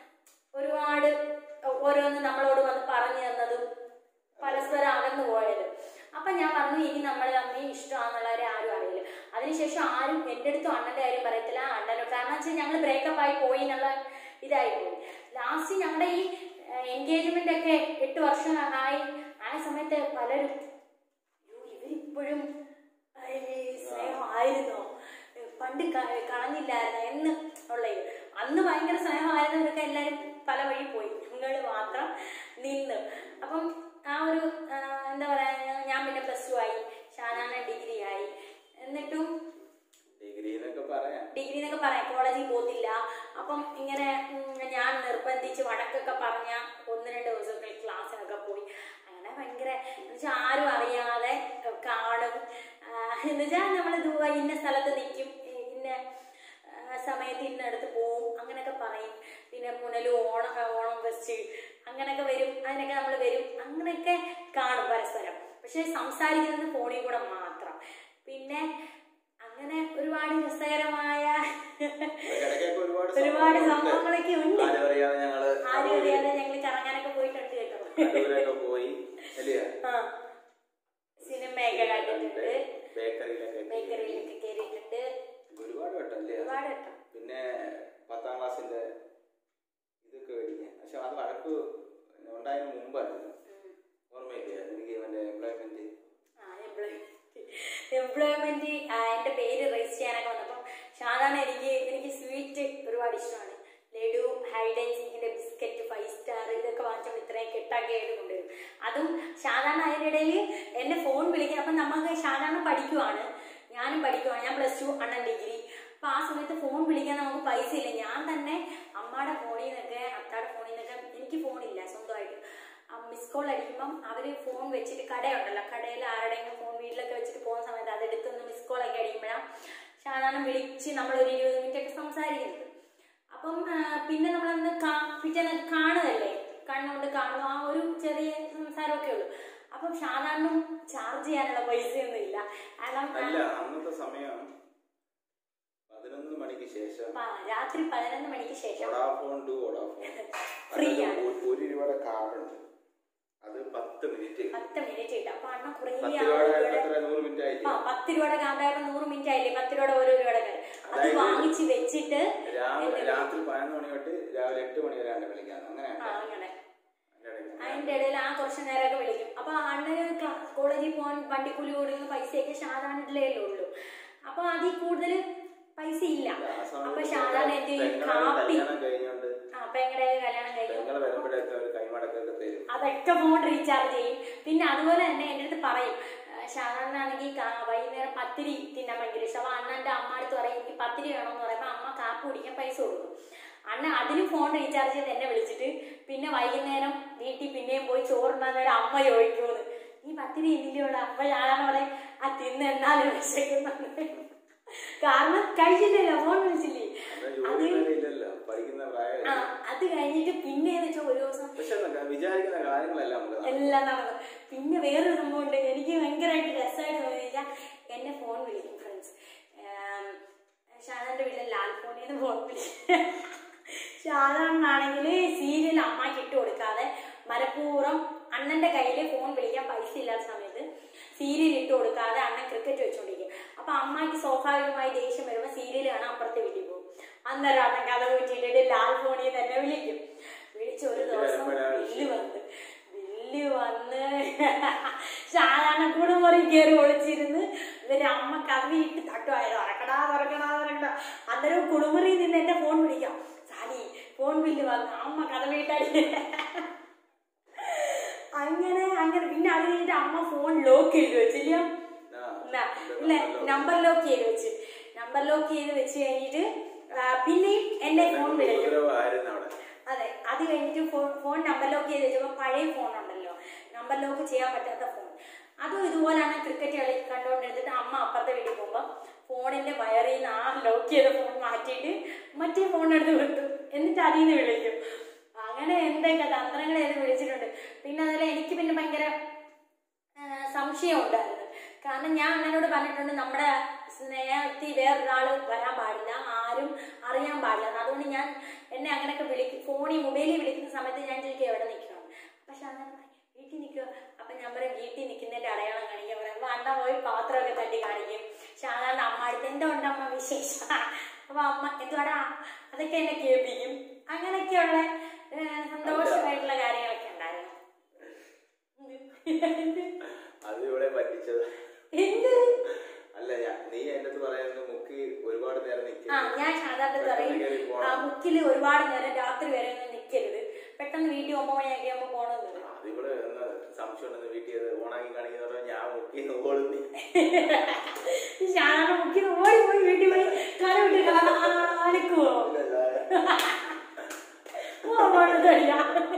ഒരുപാട് ഓരോന്ന് നമ്മളോട് വന്ന് പറഞ്ഞു തന്നതും പരസ്പരം അകന്നു പോയത് അപ്പൊ ഞാൻ പറഞ്ഞു ഇനി നമ്മൾ തമ്മിൽ ഇഷ്ടമാണെന്നുള്ളവരെ ആരും അറിയില്ല അതിനുശേഷം ആരും എൻ്റെ അടുത്തും അണ്ണന്റെ കാര്യം പറയത്തില്ല അണ്ണനോ കാരണം വെച്ചാൽ ഞങ്ങൾ ബ്രേക്കപ്പ് ആയി പോയി എന്നുള്ള ഇതായി പോയി ലാസ്റ്റ് ഞങ്ങളുടെ ഈ എൻഗേജ്മെന്റ് ഒക്കെ എട്ട് വർഷം ആയി ആ സമയത്ത് പലരും "അയ്യോ, ഇവരിപ്പോഴും സ്നേഹമായിരുന്നോ പണ്ട് ക- കളഞ്ഞില്ലായിരുന്നു എന്ന് ഉള്ളത് അന്ന് ഭയങ്കര സ്നേഹമായിരുന്നവരൊക്കെ എല്ലാവരും പല വഴി പോയി ഞങ്ങൾ മാത്രം നിന്ന് അപ്പം ആ ഒരു ആ, എന്താ പറയാ ഞാൻ പിന്നെ പ്ലസ് ടു ആയി ഷാനാന ഡിഗ്രി ആയി എന്നിട്ടും ഡിഗ്രി എന്നൊക്കെ പറയാം ഡിഗ്രി എന്നൊക്കെ പറയാം കോളേജിൽ പോകത്തില്ല അപ്പം ഇങ്ങനെ ഉം, ഞാൻ നിർബന്ധിച്ച് വടക്കൊക്കെ പറഞ്ഞ ഒന്ന് രണ്ട് ദിവസമൊക്കെ ക്ലാസ്സിനൊക്കെ പോയി അങ്ങനെ ഭയങ്കര എന്നുവെച്ചാൽ ആരും അറിയാതെ കാണും എന്ന് വെച്ചാൽ നമ്മൾ ഇന്ന സ്ഥലത്ത് നിൽക്കും ഇന്ന ആ, സമയത്ത് ഇന്നടുത്ത് പോവും അങ്ങനെയൊക്കെ പറയും പിന്നെ പുനലു ഓണം ഓണം വെച്ച് അങ്ങനെയൊക്കെ വരും അതിനൊക്കെ നമ്മൾ വരും അങ്ങനെയൊക്കെ കാണും പരസ്പരം പക്ഷെ സംസാരിക്കുന്നത് ഫോണിൽ കൂടെ മാത്രം പിന്നെ അങ്ങനെ ഒരുപാട് രസകരമായ ഇടയ്ക്കൊക്കെ ഒരുപാട് ഒരുപാട് സംഭവങ്ങളുണ്ട്. സംഭവങ്ങളൊക്കെ ഉണ്ട് ആരും അറിയാതെ ഞങ്ങള് ആരും അറിയാതെ ഞങ്ങൾ കറങ്ങാനൊക്കെ പോയിട്ടുണ്ട് കേട്ടോ അടൂരൊക്കെ പോയി അല്ലേ ആ സിനിമയൊക്കെ കണ്ടിട്ടുണ്ട് ബേക്കറിയിലൊക്കെ ബേക്കറിയിലൊക്കെ കയറിയിട്ടുണ്ട് ഒരുപാട് വട്ടം അല്ലേ ഒരുപാട് വട്ടം പിന്നെ പത്താം ക്ലാസ്സിന്റെ ഇതൊക്കെ മേടിക്കാൻ പക്ഷെ അത് വഴക്ക് ഉണ്ടായതിന് മുമ്പായിരുന്നു ഉം. ഓർമ്മയില്ലേ എനിക്ക് മറ്റേ എംപ്ലോയ്മെന്റ് എംപ്ലോയ്മെന്റ് എന്റെ പേര് രജിസ്റ്റർ ചെയ്യാനൊക്കെ വന്നപ്പം സാധാരണ എനിക്ക് എനിക്ക് സ്വീറ്റ് ഒരുപാട് ഇഷ്ടമാണ് ലഡു ഹൈഡൻസിന്റെ ബിസ്ക്കറ്റ് ഫൈവ് സ്റ്റാർ ഇതൊക്കെ വാങ്ങിച്ചപ്പോൾ ഇത്രയും കെട്ടാക്കി ആയിട്ട് കൊണ്ടുവരും അതും സാധാരണ അതിനിടയിൽ എന്നെ ഫോൺ വിളിക്കുക അപ്പം നമുക്ക് സാധാരണ പഠിക്കുവാണ് ഞാനും പഠിക്കുവാണ് ഞാൻ പ്ലസ് ടു അണ്ണൻ ഡിഗ്രി അപ്പം ആ സമയത്ത് ഫോൺ വിളിക്കാൻ നമുക്ക് പൈസ ഇല്ല ഞാൻ തന്നെ അമ്മയുടെ ഫോണിൽ നിന്നൊക്കെ അത്താടെ ഫോണിൽ നിന്നൊക്കെ എനിക്ക് ഫോണില്ല സ്വന്തമായിട്ട് മിസ് കോൾ അടിക്കുമ്പം അവർ ഫോൺ വെച്ചിട്ട് കടയുണ്ടല്ലോ കടയിൽ ആരുടെയെങ്കിലും ഫോൺ വീട്ടിലൊക്കെ വെച്ചിട്ട് പോകുന്ന സമയത്ത് അതെടുത്തൊന്ന് മിസ് കോൾ ഒക്കെ അടിക്കുമ്പോഴാണ് സാധാരണ വിളിച്ച് നമ്മൾ ഒരു ഇരുപത് മിനിറ്റ് ഒക്കെ സംസാരിക്കുന്നത് അപ്പം ആ, പിന്നെ നമ്മളന്ന് കാ- പിറ്റേന്ന് കാണുകയല്ലേ കണ്ണുകൊണ്ട് കാണുന്നു ആ ഒരു ചെറിയ സംസാരമൊക്കെ ഉള്ളൂ അപ്പം സാധാരണ ചാർജ് ചെയ്യാനുള്ള പൈസയൊന്നും ഇല്ല കാരണം അല്ല അന്നത്തെ സമയം പതിനൊന്ന് മണിക്ക് ശേഷം പ- രാത്രി പതിനൊന്ന് മണിക്ക് ശേഷം വോഡാഫോൺ ടു വോഡാഫോൺ Free അതായത് ആണ്. ഒരു- ഒരു രൂപയുടെ കാർഡുണ്ട് അത് പത്ത് മിനിറ്റ് പത്ത് മിനിറ്റ് ഇട്ട് അപ്പൊ അണ്ണ കുറേ പത്ത് ആളുകളുടെ രൂപയുടെ എത്ര നൂറ് മിനിറ്റ് ആ ആയിട്ട് പത്ത് രൂപയുടെ കാർഡായപ്പോ നൂറ് മിനിറ്റ് ആയില്ലേ പത്ത് രൂപയുടെ ഓരോ രൂപയുടെ കാർഡ് അത് അതായത് വാങ്ങിച്ച് വെച്ചിട്ട് രാവിലെ രാത്രി പതിനൊന്ന് മണി തൊട്ട് രാവിലെ എട്ട് മണി വരെ ആണ് കളിക്കാൻ അങ്ങനെ ആ അങ്ങനെ അതിന്റെ ഇടയ്ക്ക് അതിന്റെ ഇടയിൽ ആ കുറച്ച് നേരമൊക്കെ വിളിക്കും അപ്പൊ അണ്ണന് ക്ലാ- കോളേജിൽ പോകാൻ വണ്ടിക്കൂലി കൊടുക്കുന്ന പൈസയൊക്കെ സാധാരണ ഉള്ളൂ അപ്പൊ അതിൽ കൂടുതൽ പൈസ ഇല്ല ആ അപ്പൊ സമയത്ത് സാധാരണ എന്ത് ചെയ്യും പെങ്ങളുടെ കാപ്പി കല്യാണം കഴിഞ്ഞോണ്ട് ആ പെങ്ങളുടെ കല്യാണം കഴിഞ്ഞു പെങ്ങള് വരുമ്പോഴൊക്കെ ഒരു കൈമടക്കൊക്കെ തരും അതൊക്കെ ഫോൺ റീചാർജ് ചെയ്യും പിന്നെ അതുപോലെ തന്നെ എൻ്റെ അടുത്ത് പറയും സാധാരണ ആണെങ്കിൽ വൈകുന്നേരം പത്തിരി തിന്നാൻ ഭയങ്കര ഇഷ്ടം അപ്പൊ അണ്ണൻ്റെ അമ്മ അടുത്ത് പറയും എനിക്ക് പത്തിരി വേണമെന്ന് പറയുമ്പോൾ അമ്മ കാപ്പി കുടിക്കാൻ പൈസ കൊടുക്കും അണ്ണ അതിന് ഫോൺ റീചാർജ് ചെയ്ത് എന്നെ വിളിച്ചിട്ട് പിന്നെ വൈകുന്നേരം വീട്ടിൽ പിന്നെയും പോയി ചോറുണ്ടാൻ നേരം അമ്മ ചോദിക്കുമെന്ന് നീ പത്തിരി ഇന്നില്ലോടാ അപ്പൊ സാധാരണ പറയും ആ തിന്ന് എന്നാലും വിശക്കുന്നുണ്ട് കാരണം കഴിച്ചില്ലല്ലോ ഫോൺ വിളിച്ചില്ലേ അന്ന് ജോലി വരെ ഇല്ലല്ലോ പഠിക്കുന്ന പ്രായം ആ അത് കഴിഞ്ഞിട്ട് പിന്നെന്ന് വെച്ചാൽ ഒരു ദിവസം പക്ഷെ എന്താ, വിചാരിക്കുന്ന കാര്യങ്ങളെല്ലാം നമുക്ക് നടക്കും. എല്ലാം നടന്നു പിന്നെ വേറൊരു സംഭവമുണ്ട് എനിക്ക് ഭയങ്കരമായിട്ട് രസമായിട്ട് തോന്നിച്ചാൽ എന്നെ ഫോൺ വിളിക്കും ഫ്രണ്ട്സ് ഷാദാന്റെ വീട്ടിൽ ലാൽ ഫോണിൽ നിന്ന് ഫോൺ വിളിക്കും ഷാദാണെന്നാണെങ്കിൽ സീരിയൽ അമ്മയ്ക്ക് ഇട്ട് കൊടുക്കാതെ മനഃപൂർവ്വം അണ്ണന്റെ കയ്യിൽ ഫോൺ വിളിക്കാൻ പൈസ ഇല്ലാത്ത സമയത്ത് സീരിയൽ ഇട്ട് കൊടുക്കാതെ അണ്ണൻ ക്രിക്കറ്റ് വെച്ചോണ്ടിരിക്കും അപ്പൊ അമ്മയ്ക്ക് സ്വാഭാവികമായി ദേഷ്യം വരുമ്പോൾ സീരിയൽ കാണാൻ അപ്പുറത്തെ വീട്ടിൽ പോകും അന്നേരം അണ്ണൻ കഥ കുറ്റിയിട്ടിട്ട് ലാൽ ഫോണിൽ തന്നെ വിളിക്കും വിളിച്ച ഒരു ദിവസം ബില്ല് വന്ന് ബില്ല് വന്ന് സാധാരണ കുടുംബറി കയറി ഒളിച്ചിരുന്ന് ഇവര് അമ്മ കവിയിട്ട് തട്ടുമായത് ഉറക്കടാ ഉറക്കടാ ഉറക്കടാ അന്നേരം കുടുംബറിയിൽ നിന്ന് എന്റെ ഫോൺ വിളിക്കാം സാരി ഫോൺ ബില്ല് വന്ന് അമ്മ കഥ വീട്ടാടി അങ്ങനെ അങ്ങനെ പിന്നെ അത് കഴിഞ്ഞിട്ട് അമ്മ ഫോൺ ലോക്ക് ചെയ്ത് വെച്ചില്ല ആ, എന്നാ, ഇല്ല നമ്പർ ലോക്ക് ചെയ്ത് വെച്ച് നമ്പർ ലോക്ക് ചെയ്ത് വെച്ച് കഴിഞ്ഞിട്ട് ആ, പിന്നെയും എന്റെ ഫോൺ വിളിക്കും ഉപദ്രവമായിരുന്നു അവിടെ അതെ അത് കഴിഞ്ഞിട്ട് ഫോൺ ഫോൺ നമ്പർ ലോക്ക് ചെയ്ത് വെച്ചപ്പോൾ പഴയ ഫോൺ ഉണ്ടല്ലോ നമ്പർ ലോക്ക് ചെയ്യാൻ പറ്റാത്ത ഫോൺ അതും ഇതുപോലാണ് ക്രിക്കറ്റ് കളി കണ്ടുകൊണ്ടിരുന്നിട്ട് അമ്മ അപ്പുറത്തെ വീട്ടിൽ പോകുമ്പോൾ ഫോണിന്റെ വയറിൽ നിന്ന് ആ ലോക്ക് ചെയ്ത ഫോൺ മാറ്റിയിട്ട് മറ്റേ ഫോൺ എടുത്ത് വിട്ടു എന്നിട്ട് അതിൽ നിന്ന് വിളിക്കും അങ്ങനെ എന്തൊക്കെ തന്ത്രങ്ങൾ ചെയ്ത് വിളിച്ചിട്ടുണ്ട് പിന്നെ അതുപോലെ എനിക്ക് പിന്നെ ഭയങ്കര ആ, സംശയം ഉണ്ടായിരുന്നു കാരണം ഞാൻ അണ്ണനോട് പറഞ്ഞിട്ടുണ്ട് നമ്മുടെ സ്നേഹത്തിൽ വേറൊരാൾ വരാൻ പാടില്ല ആരും അറിയാൻ പാടില്ല അതുകൊണ്ട് ഞാൻ എന്നെ അങ്ങനെയൊക്കെ വിളിക്കും ഫോണിൽ മൊബൈലിൽ വിളിക്കുന്ന സമയത്ത് ഞാൻ ചോദിക്കും എവിടെ നിൽക്കണം പക്ഷെ അണ്ണൻ പറയും, വീട്ടിൽ നിൽക്കുക അപ്പൊ ഞാൻ പറയും വീട്ടിൽ നിൽക്കുന്നതിന്റെ അടയാളം കാണിക്കാൻ പറയും അപ്പൊ അണ്ണ പോയി പാത്രമൊക്കെ തട്ടി കാണിക്കും സാധാരണ അമ്മ അടുത്ത് എന്തോ ഉണ്ട് അമ്മ വിശേഷം അപ്പൊ അമ്മ എന്തുവാടാ അതൊക്കെ എന്നെ കേൾപ്പിക്കും അങ്ങനെയൊക്കെയുള്ള ഏ, സന്തോഷമായിട്ടുള്ള കാര്യങ്ങളൊക്കെ ഉണ്ടായിരുന്നു അത് ഇവിടെ പറ്റിച്ചത് എന്ത് അല്ല ഞാൻ നീ എന്റെ അടുത്ത് പറയുന്നത് മുക്കി ഒരുപാട് നേരം നിൽക്കും ആ ഞാൻ സാധാരണ പറയും ആ മുക്കിൽ ഒരുപാട് നേരം രാത്രി വരെ ഒന്നും നിൽക്കരുത് പെട്ടെന്ന് വീട്ടിൽ ഒമ്പത് മണിയൊക്കെ ആകുമ്പോൾ പോകണമെന്ന് പറയും അതിവിടെ ഒന്ന് സംശയം ഉണ്ടെന്ന് വീട്ടിൽ അത് ഓണാക്കി കാണിക്കുന്ന പറഞ്ഞാൽ ഞാൻ മുക്കി ഓടുന്നി സാധാരണ മുക്കിൽ ഓടി പോയി വീട്ടിൽ പോയി കര വിട്ട് കാണിക്കുവോ പോകണമെന്നില്ല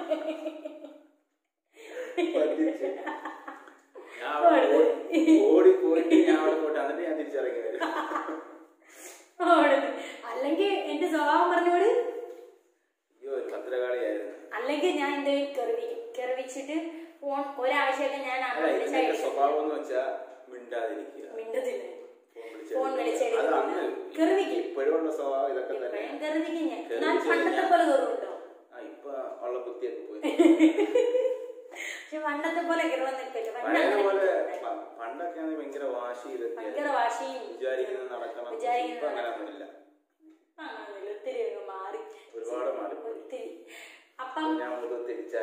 പറ്റിച്ച്. ഞാൻ അവിടെ ഓടി- ഓടി പോയിട്ട് ഞാൻ അവിടെ പോയിട്ട് എന്നിട്ട് ഞാൻ തിരിച്ചിറങ്ങി വരും ഓടുന്നു അല്ലെങ്കിൽ എന്റെ സ്വഭാവം പറഞ്ഞോട് അയ്യോ ഒരു ഭദ്രകാളിയായിരുന്നു അല്ലെങ്കിൽ ഞാൻ എന്ത് കെറിവിക്കും കെറിവിച്ചിട്ട് ഫോൺ ഒരാഴ്ചയൊക്കെ ഞാൻ അല്ല അണ്ണൻ ഇതിന്റെ വിളിച്ച സ്വഭാവം എന്ന് വെച്ചാൽ മിണ്ടാതിരിക്കുക മിണ്ടതില്ല ഫോൺ വിളിച്ചാൽ ഫോൺ വിളിച്ച ചെടി അത് അന്ന് കെറുവിക്കും ഇപ്പോഴുള്ള സ്വഭാവം ഇതൊക്കെ തന്നെ ഇപ്പോഴും കെറുവിക്കും ഞാൻ കെറുവിച്ച് എന്നാൽ പണ്ടത്തെ കഴിഞ്ഞാ- പോലെ കെറുണ്ടോ ആ ഇപ്പൊ ഉള്ള ബുദ്ധിയൊക്കെ പോയി പക്ഷെ പണ്ടത്തെ പോലെ കെറുവ നിൽക്കില്ല പണ്ട് പഴയ അങ്ങനെ പോലെ നിൽക്കുന്നുണ്ട്. പ- പണ്ടൊക്കെ ആണെങ്കിൽ ഭയങ്കര വാശി ഇതൊക്കെ ഭയങ്കര വാശിയും വിചാരിക്കുന്നത് നടക്കണം വിചാരിക്കുന്നത് ഇപ്പൊ അങ്ങനെയൊന്നുമില്ല ഇപ്പൊ അങ്ങനെയൊന്നുമില്ല. ഒത്തിരി അങ്ങ് മാറി ഒരുപാട് മാറിപ്പോയി ഒത്തിരി അപ്പം ഞാൻ മുതൽ തിരിച്ചാൽ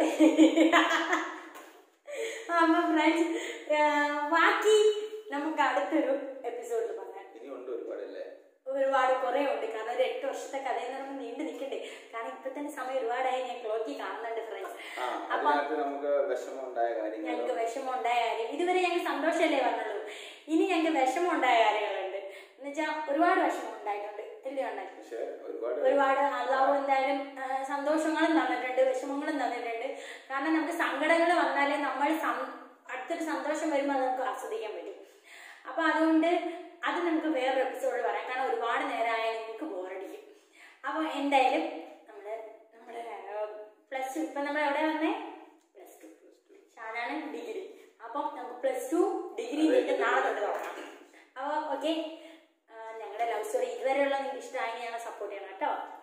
അപ്പൊ ഫ്രണ്ട്സ് ബാക്കി നമുക്ക് അടുത്തൊരു എപ്പിസോഡിൽ പറയാം ഇനിയുണ്ട് ഒരുപാടല്ലേ ഒരുപാട് കുറേ ഉണ്ട് കാരണം ഒരു എട്ട് വർഷത്തെ കഥയിൽ നിന്ന് നീണ്ടു നിൽക്കണ്ടേ കാരണം ഇപ്പൊ തന്നെ സമയം ഒരുപാടായി ഞാൻ ക്ലോക്കി കാണുന്നുണ്ട് ഫ്രണ്ട്സ് ആ അപ്പം അതിനകത്ത് നമുക്ക് വിഷമം ഉണ്ടായ കാര്യങ്ങൾ ഞങ്ങൾക്ക് വിഷമം ഉണ്ടായ കാര്യം ഇതുവരെ ഞങ്ങൾക്ക് സന്തോഷമല്ലേ പറഞ്ഞുള്ളൂ ഇനി ഞങ്ങൾക്ക് വിഷമം ഉണ്ടായ കാര്യങ്ങളുണ്ട് എന്നുവെച്ചാൽ ഒരുപാട് വിഷമം ഉണ്ടായിട്ടുണ്ട് അല്ലേ ഉണ്ടായി പക്ഷെ ഒരുപാട് ഒരുപാട് അള്ളാഹു എന്തായാലും ആ, സന്തോഷങ്ങളും തന്നിട്ടുണ്ട് വിഷമങ്ങളും തന്നിട്ടുണ്ട് കാരണം നമുക്ക് സങ്കടങ്ങൾ വന്നാലേ നമ്മൾ സം- അടുത്തൊരു സന്തോഷം വരുമ്പോൾ അത് നമുക്ക് ആസ്വദിക്കാൻ പറ്റും അപ്പൊ അതുകൊണ്ട് അത് നമുക്ക് വേറൊരു എപ്പിസോഡിൽ പറയാം കാരണം ഒരുപാട് നേരമായ നിങ്ങൾക്ക് ബോറടിക്കും അപ്പൊ എന്തായാലും നമ്മള് നമ്മുടെ പ്ലസ് ടു ഇപ്പൊ നമ്മൾ എവിടെ വന്നേ പ്ലസ് ടു ഷാനാണ് ഡിഗ്രി അപ്പം നമുക്ക് പ്ലസ് ടു ഡിഗ്രി നിങ്ങൾക്ക് നാളെ തൊട്ട് തുടങ്ങാം അപ്പോൾ ഓക്കെ ഞങ്ങളുടെ ലവ് സ്റ്റോറി ഇതുവരെയുള്ള നിങ്ങൾക്ക് ഇഷ്ടമായി ഞങ്ങളെ സപ്പോർട്ട് ചെയ്യണം കേട്ടോ